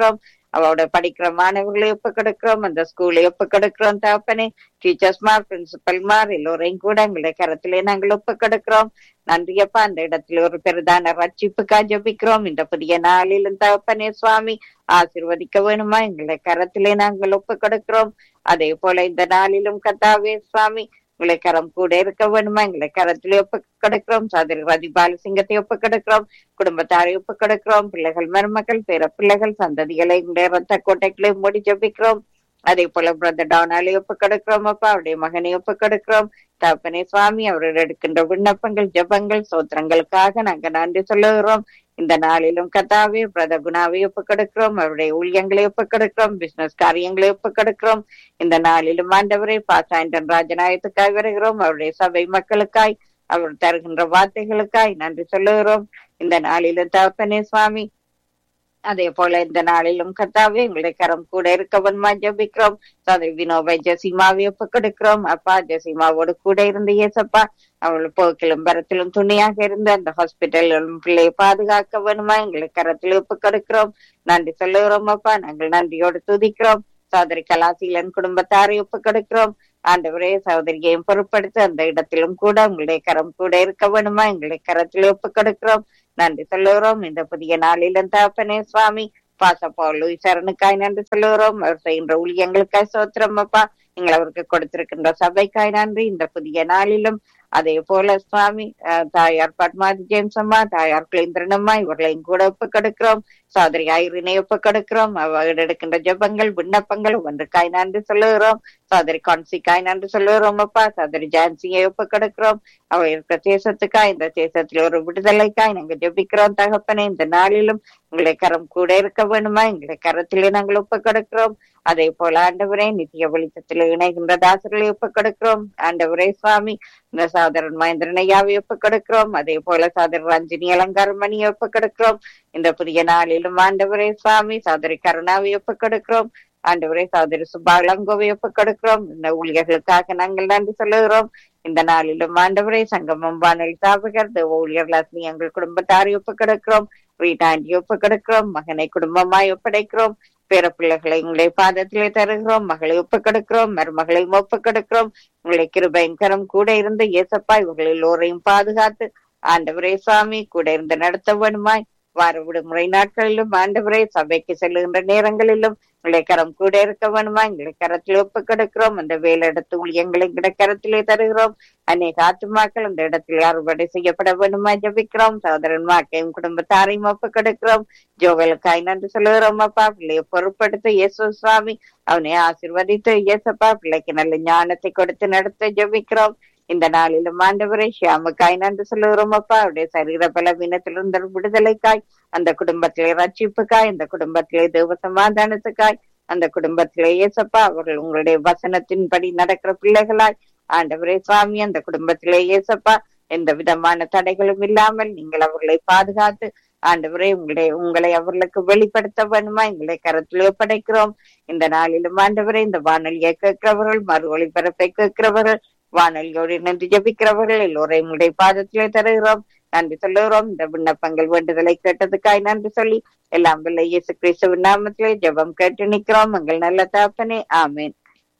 அவளோட படிக்கிற மாணவர்களை ஒப்பு கொடுக்கிறோம் அந்த ஸ்கூலை ஒப்பு கொடுக்கிறோம் தகப்பனே டீச்சர்ஸ்மார் பிரின்சிபல்மார் எல்லோரையும் கூட எங்களுடைய கரத்திலே நாங்கள் ஒப்பு கொடுக்கிறோம் நன்றியப்பா அந்த இடத்துல ஒரு பெரிதான ரட்சிப்புக்கா ஜபிக்கிறோம் இந்த புதிய நாளிலும் தகப்பனே சுவாமி ஆசிர்வதிக்க வேணுமா எங்களுடைய கரத்திலே நாங்கள் ஒப்பு கொடுக்கிறோம் அதே போல இந்த நாளிலும் கத்தாவே சுவாமி உங்களை கரம் கூட இருக்க வேணுமா எங்களை கரத்திலே ஒப்பு கொடுக்கிறோம் சதுர ரதிபால சிங்கத்தை ஒப்பு கொடுக்கிறோம் குடும்பத்தாரை ஒப்பு கொடுக்கிறோம் பிள்ளைகள் மருமக்கள் பேர பிள்ளைகள் சந்ததிகளை எங்களுடைய ரத்த கோட்டைகளை மூடி ஜபிக்கிறோம் அதே போல பிரதர் டவுனாலே ஒப்பு கொடுக்கிறோம் அப்பா அவருடைய மகனை ஒப்பு கொடுக்கிறோம் தகப்பனே சுவாமி அவர்கள் எடுக்கின்ற விண்ணப்பங்கள் ஜபங்கள் சோத்திரங்களுக்காக நாங்க நன்றி சொல்லுகிறோம் இந்த நாளிலும் கதாவே பிரத குணாவை ஒப்பு கொடுக்கிறோம் அவருடைய ஊழியங்களை ஒப்பு கொடுக்கிறோம் பிசினஸ் காரியங்களை ஒப்பு கொடுக்கிறோம் இந்த நாளிலும் ஆண்டவரை பாசாயந்தன் ராஜநாயகத்துக்காய் வருகிறோம் அவருடைய சபை மக்களுக்காய் அவர் தருகின்ற வார்த்தைகளுக்காய் நன்றி சொல்லுகிறோம் இந்த நாளிலும் தகப்பனே சுவாமி அதே போல இந்த நாளிலும் கத்தாவே எங்களுடைய கரம் கூட இருக்கவன்மா ஜபிக்கிறோம் சதை வினோவை ஜெசிமாவை ஒப்பு கொடுக்கிறோம் அப்பா ஜெசிமாவோடு கூட இருந்து ஏசப்பா அவள் போக்கிலும் பரத்திலும் துணையாக இருந்து அந்த ஹாஸ்பிட்டலிலும் பிள்ளையை பாதுகாக்க வேணுமா எங்களை கரத்தில் ஒப்பு கொடுக்கிறோம் நன்றி சொல்லுகிறோம் அப்பா நாங்கள் நன்றியோடு துதிக்கிறோம் சோதரி கலாசீலன் குடும்பத்தாரை ஒப்பு கொடுக்கிறோம் ஆண்டவரே சகோதரியையும் பொருட்படுத்தி அந்த இடத்திலும் கூட உங்களுடைய கரம் கூட இருக்க வேணுமா எங்களுடைய கரத்தில் ஒப்பு கொடுக்கிறோம் நன்றி சொல்லுகிறோம் இந்த புதிய நாளிலும் தாப்பனே சுவாமி பாசப்பா சரணுக்காய் நன்றி சொல்லுகிறோம் அவர் செய்கின்ற ஊழியங்களுக்காய் சோத்திரம் அப்பா நீங்கள் அவருக்கு கொடுத்திருக்கின்ற சபைக்காய் நன்றி இந்த புதிய நாளிலும் அதே போல சுவாமி தாயார் பத்மாதி ஜேம்ஸ் அம்மா தாயார் குலேந்திரனம்மா இவர்களையும் கூட ஒப்பு கொடுக்கிறோம் சோதரி ஐரினை ஒப்பு கொடுக்கிறோம் அவர் எடுக்கின்ற ஜபங்கள் விண்ணப்பங்கள் ஒன்றுக்காய் நன்றி சொல்லுகிறோம் சோதரி கான்சிக்காய் நன்றி சொல்லுகிறோம் அப்பா சோதரி ஜான்சியை ஒப்பு கொடுக்கிறோம் அவர் இருக்கிற தேசத்துக்காய் இந்த தேசத்துல ஒரு விடுதலைக்காய் நாங்க ஜபிக்கிறோம் தகப்பனே இந்த நாளிலும் உங்களை கரம் கூட இருக்க வேணுமா எங்களை கரத்திலே நாங்கள் ஒப்பு கொடுக்கிறோம் அதே போல ஆண்டவரே நித்திய வெளிச்சத்தில் இணைகின்ற தாசர்களை ஒப்பு கொடுக்கிறோம் ஆண்டவரே சுவாமி இந்த சாதரன் மகேந்திரனையாவை ஒப்பு கொடுக்கிறோம் அதே போல சாதரன் ரஞ்சினி அலங்காரமணியை ஒப்பு கொடுக்கிறோம் இந்த புதிய நாளிலும் ஆண்டவரே சுவாமி சாதரி கருணாவை ஒப்பு கொடுக்கிறோம் ஆண்டவரே சகோதரி சுபாலங்கோவை ஒப்பு கொடுக்கிறோம் இந்த ஊழியர்களுக்காக நாங்கள் நன்றி சொல்லுகிறோம் இந்த நாளிலும் ஆண்டவரே சங்கமம் வானொலி சாபகர் தேவ ஊழியர்கள் எங்கள் குடும்பத்தாரை ஒப்பு கொடுக்கிறோம் வீட்டாண்டி ஒப்பு கொடுக்கிறோம் மகனை குடும்பமாய் ஒப்படைக்கிறோம் பேர பிள்ளைகளை உங்களுடைய பாதத்திலே தருகிறோம் மகளை ஒப்பு கொடுக்கிறோம் மருமகளையும் ஒப்பு கொடுக்கிறோம் உங்களுடைய கிருபையின் கரம் கூட இருந்து இயேசப்பா இவர்கள் எல்லோரையும் பாதுகாத்து ஆண்டவரே சுவாமி கூட இருந்து நடத்த வேணுமாய் வார விடுமுறை நாட்களிலும் ஆண்டவரே சபைக்கு செல்லுகின்ற நேரங்களிலும் உங்களை கரம் கூட இருக்க வேணுமா எங்களை கரத்தில் ஒப்பு கொடுக்கிறோம் அந்த வேலையிடத்து ஊழியங்களை எங்களை கரத்திலே தருகிறோம் அநேக ஆத்துமாக்கள் அந்த இடத்தில் அறுவடை செய்யப்பட வேணுமா ஜபிக்கிறோம் சகோதரன் மாக்கையும் குடும்பத்தாரையும் ஒப்பு கொடுக்கிறோம் ஜோவலுக்காய் நன்றி சொல்லுகிறோம் அப்பா பிள்ளையை பொருட்படுத்த இயேசு சுவாமி அவனை ஆசிர்வதித்து இயேசப்பா பிள்ளைக்கு நல்ல ஞானத்தை கொடுத்து நடத்த ஜபிக்கிறோம் இந்த நாளிலும் ஆண்டவரை ஷியாமுக்காய் நன்றி சொல்லுகிறோம் அப்பா அவருடைய சரீர பலவீனத்திலிருந்து விடுதலைக்காய் அந்த குடும்பத்திலே ரட்சிப்புக்காய் அந்த குடும்பத்திலே தேவ சமாதானத்துக்காய் அந்த குடும்பத்திலே இயேசப்பா அவர்கள் உங்களுடைய வசனத்தின்படி நடக்கிற பிள்ளைகளாய் ஆண்டவரே சுவாமி அந்த குடும்பத்திலே இயேசப்பா எந்த விதமான தடைகளும் இல்லாமல் நீங்கள் அவர்களை பாதுகாத்து ஆண்டவரே உங்களுடைய உங்களை அவர்களுக்கு வெளிப்படுத்த வேணுமா எங்களை கரத்தில் ஒப்படைக்கிறோம் இந்த நாளிலும் ஆண்டவரே இந்த வானொலியை கேட்கிறவர்கள் மறு ஒளிபரப்பை கேட்கிறவர்கள் வானொலியோடு இணைந்து ஜபிக்கிறவர்கள் எல்லோரையும் உங்களுடைய பாதத்திலே தருகிறோம் நன்றி சொல்லுகிறோம் இந்த விண்ணப்பங்கள் வேண்டுதலை கேட்டதுக்காய் நன்றி சொல்லி எல்லாம் வல்ல இயேசு கிறிஸ்துவின் நாமத்திலே ஜெபம் கேட்டு நிற்கிறோம் எங்கள் நல்ல தாப்பனே ஆமேன்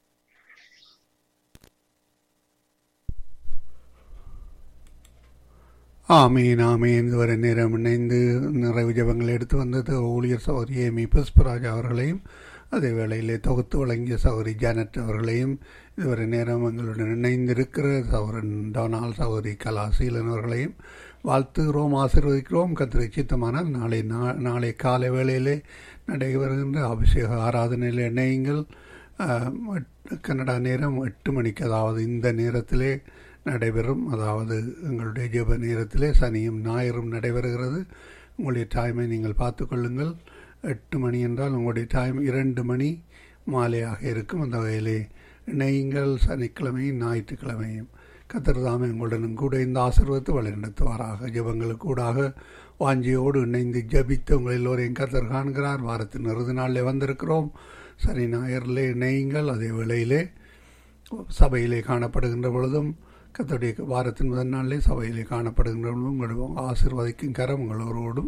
ஆமீன் ஆமீன் இதுவரை நேரம் இணைந்து நிறைவு ஜபங்கள் எடுத்து வந்தது ஊழியர் சௌரி ஏமி புஷ்பராஜ் அவர்களையும் அதே வேளையிலே தொகுத்து வழங்கிய சௌரி ஜானட் அவர்களையும் இதுவரை நேரம் எங்களுடன் இணைந்திருக்கிற சௌரன் டொனால் சௌரி கலாசீலன் அவர்களையும் வாழ்த்துகிறோம் ஆசீர்வதிக்கிறோம் கத்திரை சித்தமானால் நாளை நாளை காலை வேளையிலே நடைபெறுகின்ற அபிஷேக ஆராதனையில் இணையுங்கள் கன்னடா நேரம் எட்டு மணிக்கு அதாவது இந்த நேரத்திலே நடைபெறும் அதாவது எங்களுடைய ஜெப நேரத்திலே சனியும் ஞாயிறும் நடைபெறுகிறது உங்களுடைய டைமை நீங்கள் பார்த்து கொள்ளுங்கள் எட்டு மணி என்றால் உங்களுடைய டைம் இரண்டு மணி மாலையாக இருக்கும் அந்த வகையிலே இணையுங்கள் சனிக்கிழமையும் ஞாயிற்றுக்கிழமையும் கத்திரதாமே உங்களுடனும் கூட இந்த ஆசீர்வத்தை வழிநடத்துவாராக ஜபங்களுக்கு கூடாக வாஞ்சியோடு இணைந்து ஜபித்து உங்கள் எல்லோரையும் கத்தர் காண்கிறார் வாரத்தின் இறுதி நாளில் வந்திருக்கிறோம் சனி ஞாயிறிலே இணையுங்கள் அதே வேளையிலே சபையிலே காணப்படுகின்ற பொழுதும் கத்தோடைய வாரத்தின் முதல் நாளிலே சபையிலே காணப்படுகின்ற பொழுதும் உங்களுடைய ஆசீர்வதிக்கும் கரம் உங்களோரோடும்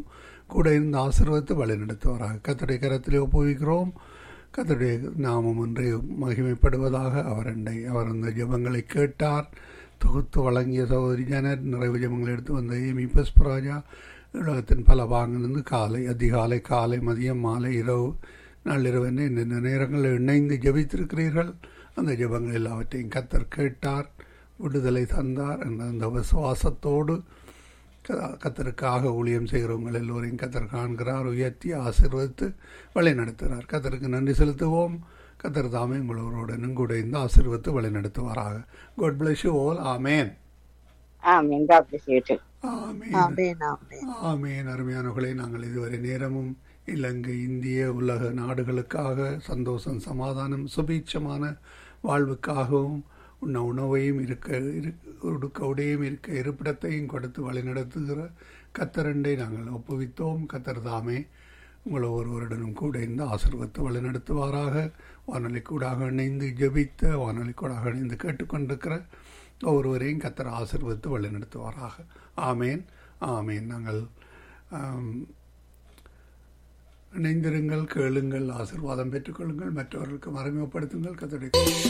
கூட இருந்து ஆசீர்வதித்து வழிநடத்துவாராக கத்தருடைய கரத்திலே ஒப்புவிக்கிறோம் கத்தருடைய நாமம் ஒன்றை மகிமைப்படுவதாக அவர் என்னை அவர் அந்த ஜெபங்களை கேட்டார் தொகுத்து வழங்கிய சகோதரி ஜனர் நிறைவு ஜெபங்களை எடுத்து வந்த ஏமி புஷ்பராஜா உலகத்தின் பல பாங்கிலிருந்து காலை அதிகாலை காலை மதியம் மாலை இரவு நள்ளிரவு என்ன இந்த நேரங்களில் இணைந்து ஜெபித்திருக்கிறீர்கள் அந்த ஜெபங்கள் எல்லாவற்றையும் கத்தர் கேட்டார் விடுதலை தந்தார் என்ற அந்த விசுவாசத்தோடு க- கத்தருக்காக ஊழியம் செய்கிறவங்கள் எல்லோரையும் கத்தர் காண்கிறார் உயர்த்தி ஆசீர்வதித்து வழி நடத்துகிறார் கத்தருக்கு நன்றி செலுத்துவோம் கத்தர் தாமே உங்களோருடனும் கூட இந்த ஆசீர்வதித்து வழி நடத்துவாராக God bless you all amen ஆமீன் God bless you too. ஆமேன் ஆமென் ஆமென் ஆமேன் அருமையானவர்களை நாங்கள் இதுவரை நேரமும் இலங்கை இந்திய உலக நாடுகளுக்காக சந்தோஷம் சமாதானம் சுபீட்சமான வாழ்வுக்காகவும் உண்ண உணவையும் இருக்க இரு- உடுக்க உடையும் இருக்க இருப்பிடத்தையும் கொடுத்து வழிநடத்துகிற கத்தரண்டை நாங்கள் ஒப்புவித்தோம் கத்தர் தாமே உங்கள் ஒவ்வொருவருடனும் கூட இந்த ஆசீர்வத்தை வழிநடத்துவாராக வானொலி கூடாக இணைந்து ஜெபித்த வானொலி கூடாக இணைந்து கேட்டுக்கொண்டிருக்கிற ஒவ்வொருவரையும் கத்தர் ஆசீர்வதித்து வழிநடத்துவாராக ஆமேன் ஆமேன் நாங்கள் ஆம், இணைந்திருங்கள் கேளுங்கள் ஆசீர்வாதம் பெற்றுக்கொள்ளுங்கள் மற்றவர்களுக்கு மறைமுகப்படுத்துங்கள் கத்தருடைய